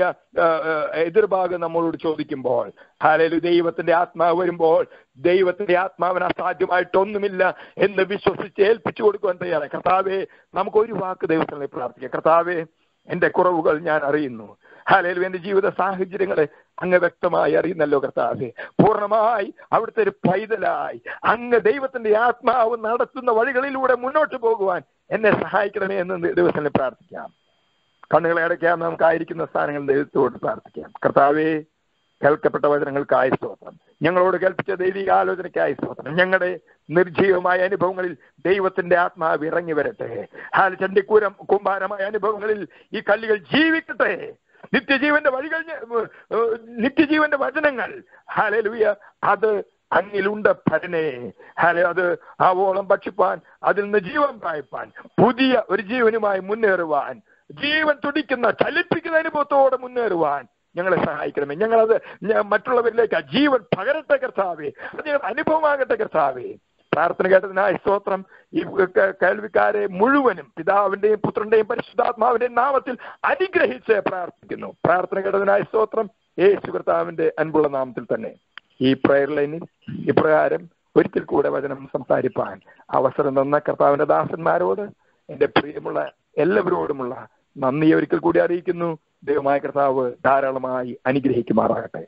എതിർഭാഗം നമ്മളോട് ചോദിക്കുമ്പോൾ ഹാലലു ദൈവത്തിന്റെ ആത്മാവ് വരുമ്പോൾ ദൈവത്തിന്റെ ആത്മാവിന് അസാധ്യമായിട്ടൊന്നുമില്ല എന്ന് വിശ്വസിച്ച് ഏൽപ്പിച്ചു കൊടുക്കുവാൻ തയ്യാറായി കർത്താവേ നമുക്ക് ഒരു വാക്ക് ദൈവത്തിനെ പ്രാർത്ഥിക്കാം കർത്താവേ എന്റെ കുറവുകൾ ഞാൻ അറിയുന്നു ഹാലേലു എന്റെ ജീവിത സാഹചര്യങ്ങളെ അങ്ങ് വ്യക്തമായി അറിയുന്നല്ലോ കർത്താവെ പൂർണ്ണമായി അവിടുത്തെ ഒരു പൈതലായി അങ്ങ് ദൈവത്തിന്റെ ആത്മാവ് നടത്തുന്ന വഴികളിലൂടെ മുന്നോട്ട് പോകുവാൻ എന്നെ സഹായിക്കണമേ എന്ന് ദിവസത്തിൽ പ്രാർത്ഥിക്കാം കണ്ണുകളെ അടയ്ക്കാം നമുക്കായിരിക്കുന്ന സ്ഥാനങ്ങളിൽ ദൈവത്തോട് പ്രാർത്ഥിക്കാം കർത്താവേ കേൾക്കപ്പെട്ട വചനങ്ങൾക്കായി സ്തോത്രം ഞങ്ങളോട് കേൾപ്പിച്ച ദൈവിക ആലോചനയ്ക്കായി സ്തോത്രം ഞങ്ങളുടെ നിർജീവമായ അനുഭവങ്ങളിൽ ദൈവത്തിന്റെ ആത്മാവ് ഇറങ്ങി വരട്ടെ ഹാൽ ചണ്ടിക്കൂരം കുമ്പാരമായ അനുഭവങ്ങളിൽ ഈ കല്ലുകൾ ജീവിക്കട്ടെ നിത്യജീവന്റെ വഴികൾ ഞ- ഏഹ് നിത്യജീവന്റെ വചനങ്ങൾ ഹാലലുയ അത് അങ്ങിലുണ്ട് ഭരനെ ഹാലെ അത് ആവോളം ഭക്ഷിപ്പാൻ അതിൽ നിന്ന് ജീവൻ പായിപ്പാൻ പുതിയ ഒരു ജീവനുമായി മുന്നേറുവാൻ ജീവൻ തുടിക്കുന്ന ചലിപ്പിക്കുന്ന അനുഭവത്തോടെ മുന്നേറുവാൻ ഞങ്ങളെ സഹായിക്കണമേ ഞങ്ങളത് ഞ- മറ്റുള്ളവരിലേക്ക് ആ ജീവൻ പകരട്ടെ കർത്താവേ അത് ഞങ്ങളുടെ അനുഭവമാകട്ടെ കർത്താവേ പ്രാർത്ഥന കേട്ടതിനായി സ്തോത്രം ഈ കേ- കേൾവിക്കാരെ മുഴുവനും പിതാവിന്റെയും പുത്രന്റെയും പരിശുദ്ധാത്മാവിന്റെയും നാമത്തിൽ അനുഗ്രഹിച്ച് പ്രാർത്ഥിക്കുന്നു പ്രാർത്ഥന കേട്ടതിനായി സ്തോത്രം യേശു കർത്താവിന്റെ അൻപുള്ള നാമത്തിൽ തന്നെ ഈ പ്രയർ ലൈനിൽ ഇപ്രകാരം ഒരിക്കൽ കൂടെ വചനം സംസാരിപ്പാൻ അവസരം തന്ന കർത്താവിന്റെ ദാസന്മാരോട് എന്റെ പ്രിയമുള്ള എല്ലാവരോടുമുള്ള നന്ദി ഒരിക്കൽ കൂടി അറിയിക്കുന്നു ദൈവമായ കർത്താവ് ധാരാളമായി അനുഗ്രഹിക്കുമാറാകട്ടെ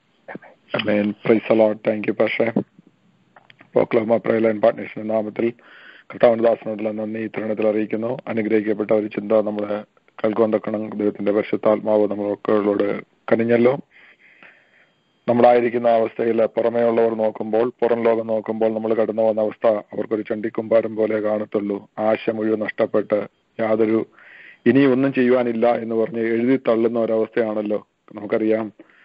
Amen. Praise the Lord. Thank you, Pastor. Oklahoma prayer line പാർട്ട്നേഴ്സിന്റെ നാമത്തിൽ കർത്താവിന്റെ ദാസനോടുള്ള നന്ദി ഈ തരുണത്തിൽ അറിയിക്കുന്നു അനുഗ്രഹിക്കപ്പെട്ട ഒരു ചിന്ത നമ്മുടെ കേൾക്കുവാൻ തക്കണം ദൈവത്തിന്റെ പരിശുദ്ധാത്മാവ് നമ്മളോട് കനിഞ്ഞല്ലോ നമ്മളായിരിക്കുന്ന അവസ്ഥയിൽ പുറമേയുള്ളവർ നോക്കുമ്പോൾ പുറം ലോകം നോക്കുമ്പോൾ നമ്മൾ കടന്നു വന്ന അവസ്ഥ അവർക്കൊരു ചണ്ടിക്കുമ്പാരം പോലെ കാണത്തുള്ളൂ ആശ മുഴുവൻ നഷ്ടപ്പെട്ട് യാതൊരു ഇനി ഒന്നും ചെയ്യുവാനില്ല എന്ന് പറഞ്ഞ് എഴുതി തള്ളുന്ന ഒരവസ്ഥയാണല്ലോ നമുക്കറിയാം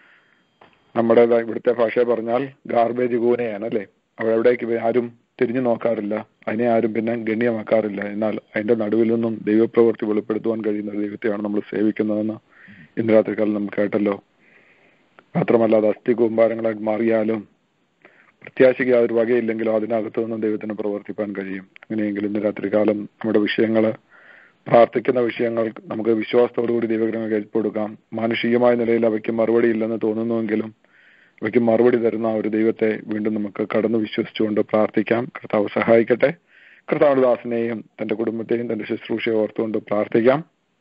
നമ്മുടെ ഇവിടുത്തെ ഭാഷ പറഞ്ഞാൽ ഗാർബേജ് കൂനയാണ് അല്ലേ അവിടേക്ക് ആരും തിരിഞ്ഞു നോക്കാറില്ല അതിനെ ആരും പിന്നെ ഗണ്യമാക്കാറില്ല എന്നാൽ അതിന്റെ നടുവിൽ നിന്നും ദൈവപ്രവൃത്തി വെളിപ്പെടുത്തുവാൻ കഴിയുന്ന ഒരു ദൈവത്തെയാണ് നമ്മൾ സേവിക്കുന്നതെന്ന് ഇന്ന് രാത്രികാലം നമുക്ക് കേട്ടല്ലോ മാത്രമല്ല അത് അസ്ഥി കൂമ്പാരങ്ങളായി മാറിയാലും പ്രത്യാശയ്ക്ക് യാതൊരു വകയില്ലെങ്കിലും അതിനകത്തു നിന്നും ദൈവത്തിന് പ്രവർത്തിപ്പാൻ കഴിയും അങ്ങനെയെങ്കിൽ ഇന്ന് രാത്രികാലം നമ്മുടെ വിഷയങ്ങള് പ്രാർത്ഥിക്കുന്ന വിഷയങ്ങൾ നമുക്ക് വിശ്വാസത്തോടുകൂടി ദൈവഗ്രഹം കേൾപ്പെടുക്കാം മാനുഷികമായ നിലയിൽ അവയ്ക്ക് മറുപടി ഇല്ലെന്ന് തോന്നുന്നുവെങ്കിലും അവയ്ക്ക് മറുപടി തരുന്ന ആ ഒരു ദൈവത്തെ വീണ്ടും നമുക്ക് കടന്നു വിശ്വസിച്ചുകൊണ്ട് പ്രാർത്ഥിക്കാം കർത്താവ് സഹായിക്കട്ടെ കർത്താവ് ദാസനെയും തന്റെ കുടുംബത്തെയും തന്റെ ശുശ്രൂഷയെ ഓർത്തുകൊണ്ട് പ്രാർത്ഥിക്കാം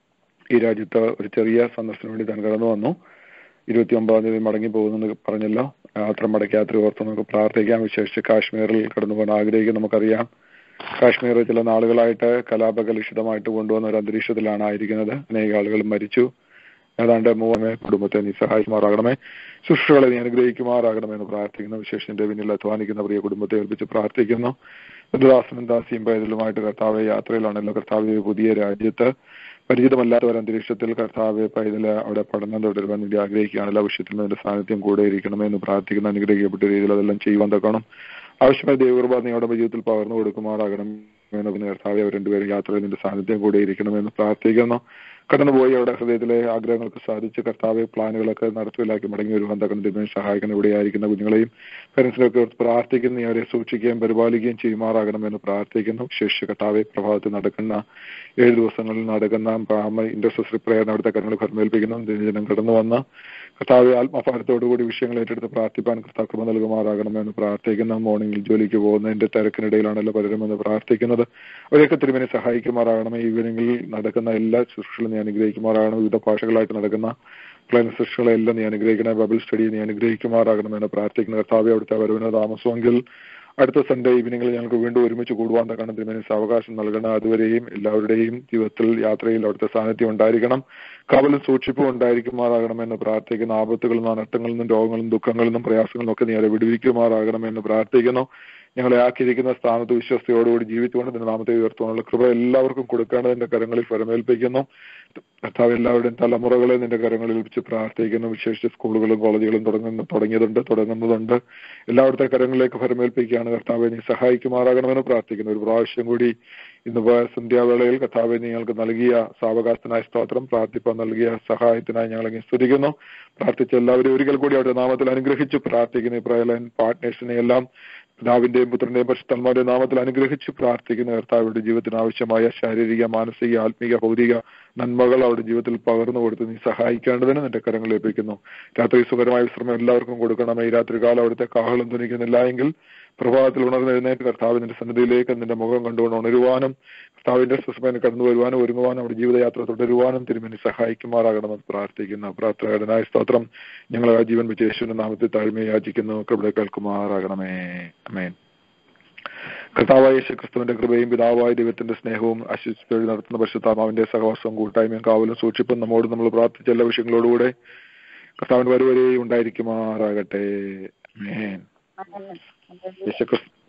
ഈ രാജ്യത്ത് ഒരു ചെറിയ സന്ദർശനം വേണ്ടി താൻ കടന്നു വന്നു ഇരുപത്തി ഒമ്പതാം തീയതി മടങ്ങി പോകുന്നെന്ന് പറഞ്ഞല്ലോ യാത്ര മടക്കയാത്ര ഓർത്ത് നമുക്ക് പ്രാർത്ഥിക്കാം വിശേഷിച്ച് കാശ്മീരിൽ കടന്നു പോകാൻ ആഗ്രഹിക്കും നമുക്കറിയാം കാശ്മീർ ചില നാളുകളായിട്ട് കലാപകലുഷിതമായിട്ട് കൊണ്ടുവന്ന ഒരു അന്തരീക്ഷത്തിലാണ് ആയിരിക്കുന്നത് അനേക ആളുകൾ മരിച്ചു ഏതാണ്ട് മൂന്നേ കുടുംബത്തെ നീ സഹായിക്കുമാറാകണമേ ശുശ്രൂഷകളെ നീ അനുഗ്രഹിക്കുമാറാകണമേ എന്ന് പ്രാർത്ഥിക്കുന്നു വിശേഷന്റെ പിന്നിൽ അധ്വാനിക്കുന്ന പ്രിയ കുടുംബത്തെ ഏൽപ്പിച്ച് പ്രാർത്ഥിക്കുന്നു ദാസനും ദാസിയും പൈതലുമായിട്ട് കർത്താവ് യാത്രയിലാണല്ലോ കർത്താവ് പുതിയ രാജ്യത്ത് പരിചിതമല്ലാത്ത ഒരു അന്തരീക്ഷത്തിൽ കർത്താവ് പൈതൽ അവിടെ പഠനം തുടരുവാൻ വേണ്ടി ആഗ്രഹിക്കുകയാണ് എല്ലാ വിഷയത്തിലും അതിന്റെ സാന്നിധ്യം കൂടെ ഇരിക്കണമേ എന്ന് പ്രാർത്ഥിക്കുന്ന അനുഗ്രഹിക്കപ്പെട്ട രീതിയിൽ അതെല്ലാം ചെയ്യുവാൻ തക്കണം ആവശ്യമായ ദൈവകൃപ നീ അവിടെ ജീവിതത്തിൽ പകർന്നു കൊടുക്കുമാറാകണം എന്ന് കർത്താവ് അവർ രണ്ടുപേരും യാത്രയിൽ നിന്റെ സാന്നിധ്യം കൂടെ ഇരിക്കണമെന്ന് പ്രാർത്ഥിക്കുന്നു കടന്നുപോയി അവിടെ ഹൃദയത്തിലെ ആഗ്രഹങ്ങൾക്ക് സാധിച്ച് കർത്താവ് പ്ലാനുകളൊക്കെ നടപ്പിലാക്കി മടങ്ങി വരുവാൻ തക്കണം ദൈവം സഹായിക്കണം ഇവിടെ ആയിരിക്കുന്ന കുഞ്ഞുങ്ങളെയും പേരൻസിനൊക്കെ ഓർത്ത് പ്രാർത്ഥിക്കുന്നു നീ അവരെ സൂക്ഷിക്കുകയും പരിപാലിക്കുകയും ചെയ്യുമാറാകണമെന്ന് പ്രാർത്ഥിക്കുന്നു ശേഷി കർത്താവെ പ്രഭാതത്തിൽ നടക്കുന്ന ഏഴ് ദിവസങ്ങളിൽ നടക്കുന്ന ഇന്റർസെസറി പ്രയർ അവിടുത്തെ കാര്യങ്ങൾ ഫലമേൽപ്പിക്കുന്നു ദിനജനം കടന്നു വന്ന് കർത്താവ് ആത്മഭാരത്തോടുകൂടി വിഷയങ്ങൾ ഏറ്റെടുത്ത് പ്രാർത്ഥിപ്പാൻ കർത്താവ് കൃപ നൽകുമാറാകണമെന്ന് പ്രാർത്ഥിക്കുന്നു മോർണിംഗിൽ ജോലിക്ക് പോകുന്നതിന്റെ തിരക്കിനിടയിലാണല്ലോ പലരുമെന്ന് പ്രാർത്ഥിക്കുന്നത് അവരെയൊക്കെ തിരുമനെ സഹായിക്കുമാറാകണമേ ഈവനിങ്ങിൽ നടക്കുന്ന എല്ലാ ശുശ്രൂഷകളും നീ അനുഗ്രഹിക്കുമാറാകണം വിവിധ ഭാഷകളായിട്ട് നടക്കുന്ന പ്ലാൻ ശുശ്രൂഷകളെല്ലാം നീ അനുഗ്രഹിക്കണേ ബബിൾ സ്റ്റഡി നീ അനുഗ്രഹിക്കുമാറാകണമെന്ന് പ്രാർത്ഥിക്കുന്ന കർത്താവ് അവിടുത്തെ വരവിന് താമസമെങ്കിൽ അടുത്ത സൺഡേ ഈവനിങ്ങിൽ ഞങ്ങൾക്ക് വീണ്ടും ഒരുമിച്ച് കൂടുവാൻ തക്കണം തിരുമനസ് അവകാശം നൽകണം അതുവരെയും എല്ലാവരുടെയും ജീവിതത്തിൽ യാത്രയിൽ അവിടുത്തെ സാന്നിധ്യം ഉണ്ടായിരിക്കണം കാവലും സൂക്ഷിപ്പും ഉണ്ടായിരിക്കുമാറാകണമെന്ന് പ്രാർത്ഥിക്കുന്നു ആപത്തുകളിൽ നിന്നും അനട്ടങ്ങളിൽ നിന്നും രോഗങ്ങളിൽ നിന്നും ദുഃഖങ്ങളിൽ നിന്നും പ്രയാസങ്ങളിൽ നിന്നും ഒക്കെ നീ അവരെ വിടുവിക്കുമാറാകണമെന്ന് പ്രാർത്ഥിക്കുന്നു ഞങ്ങളെ ആക്കിയിരിക്കുന്ന സ്ഥാനത്ത് വിശ്വസ്തയോടുകൂടി ജീവിച്ചുകൊണ്ട് നിന്റെ നാമത്തെ ഉയർത്തുവാനുള്ള കൃപ എല്ലാവർക്കും കൊടുക്കേണ്ടതിന്റെ കരങ്ങളിൽ ഫലമേൽപ്പിക്കുന്നു കർത്താവ് എല്ലാവരുടെയും തലമുറകളെ നിന്റെ കരങ്ങളിൽ വെച്ച് പ്രാർത്ഥിക്കുന്നു വിശേഷിച്ച് സ്കൂളുകളും കോളേജുകളും തുടങ്ങുന്ന തുടങ്ങിയതുണ്ട് തുടങ്ങുന്നതുണ്ട് എല്ലാവരുടെ കരങ്ങളിലേക്ക് ഫലമേൽപ്പിക്കുകയാണ് കർത്താവെ നീ സഹായിക്കുമാറാകണമെന്ന് പ്രാർത്ഥിക്കുന്നു ഒരു പ്രാവശ്യം കൂടി ഇന്ന് സന്ധ്യാവേളയിൽ കർത്താവെ നിങ്ങൾക്ക് നൽകിയ സാവകാശത്തിനായ സ്തോത്രം പ്രാർത്ഥിപ്പാൻ നൽകിയ സഹായത്തിനായി ഞങ്ങൾ ഇങ്ങനെ സ്തുതിക്കുന്നു പ്രാർത്ഥിച്ച എല്ലാവരും ഒരിക്കൽ കൂടി അവരുടെ നാമത്തിൽ അനുഗ്രഹിച്ച് പ്രാർത്ഥിക്കുന്നു ഇപ്രായലൻ പാർട്ട്നേഴ്സിനെ എല്ലാം പിതാവിന്റെയും പുത്രന്റെയും പരിശുദ്ധന്മാരുടെ നാമത്തിൽ അനുഗ്രഹിച്ച് പ്രാർത്ഥിക്കുന്ന കർത്താവിന്റെ ജീവിതത്തിന് ആവശ്യമായ ശാരീരിക മാനസിക ആത്മീക ഭൗതിക നന്മകൾ അവരുടെ ജീവിതത്തിൽ പകർന്നു കൊടുത്ത് നീ സഹായിക്കേണ്ടതിന് നിന്റെ കരങ്ങൾ ഏൽപ്പിക്കുന്നു രാത്രി സുഖകരമായ വിശ്രമം എല്ലാവർക്കും കൊടുക്കണമേ ഈ രാത്രികാലം അവിടുത്തെ കാഹളം ധനിക്കുന്നില്ല എങ്കിൽ പ്രഭാതത്തിൽ ഉണർന്നെഴുന്നേറ്റ് കർത്താവിന്റെ സന്നിധിയിലേക്ക് നിന്റെ മുഖം കണ്ടുകൊണ്ട് ഉണരുവാനും കർത്താവിന്റെ സുസ്മേന കടന്നു വരുവാനും ഒരുങ്ങുവാനും അവിടെ ജീവിതയാത്ര തുടരുവാനും തിരുമേനി സഹായിക്കുമാറാകണമെന്ന് പ്രാർത്ഥിക്കുന്നു പ്രാർത്ഥനായ സ്തോത്രം ഞങ്ങൾ ആ ജീവൻ വെച്ച് യേശുവിന്റെ നാമത്തിൽ താഴ്മയെ യാചിക്കുന്നു ഇവിടെ കേൾക്കുമാറാകണമേ അമേൻ കർത്താവായ യേശു ക്രിസ്തുവിന്റെ കൃപയും പിതാവായ ദൈവത്തിന്റെ സ്നേഹവും അശുദ്ധി നടത്തുന്ന പരിശുദ്ധാമാവിന്റെ സഹവാസവും കൂട്ടായ്മയും കാവലും സൂക്ഷിപ്പും നമ്മോട് നമ്മൾ പ്രാർത്ഥിച്ച എല്ലാ വിഷയങ്ങളോടുകൂടെ കർത്താവിന്റെ വരുവരെയും ഉണ്ടായിരിക്കുമാറാകട്ടെ മേൻ യേശു ക്രിസ്തു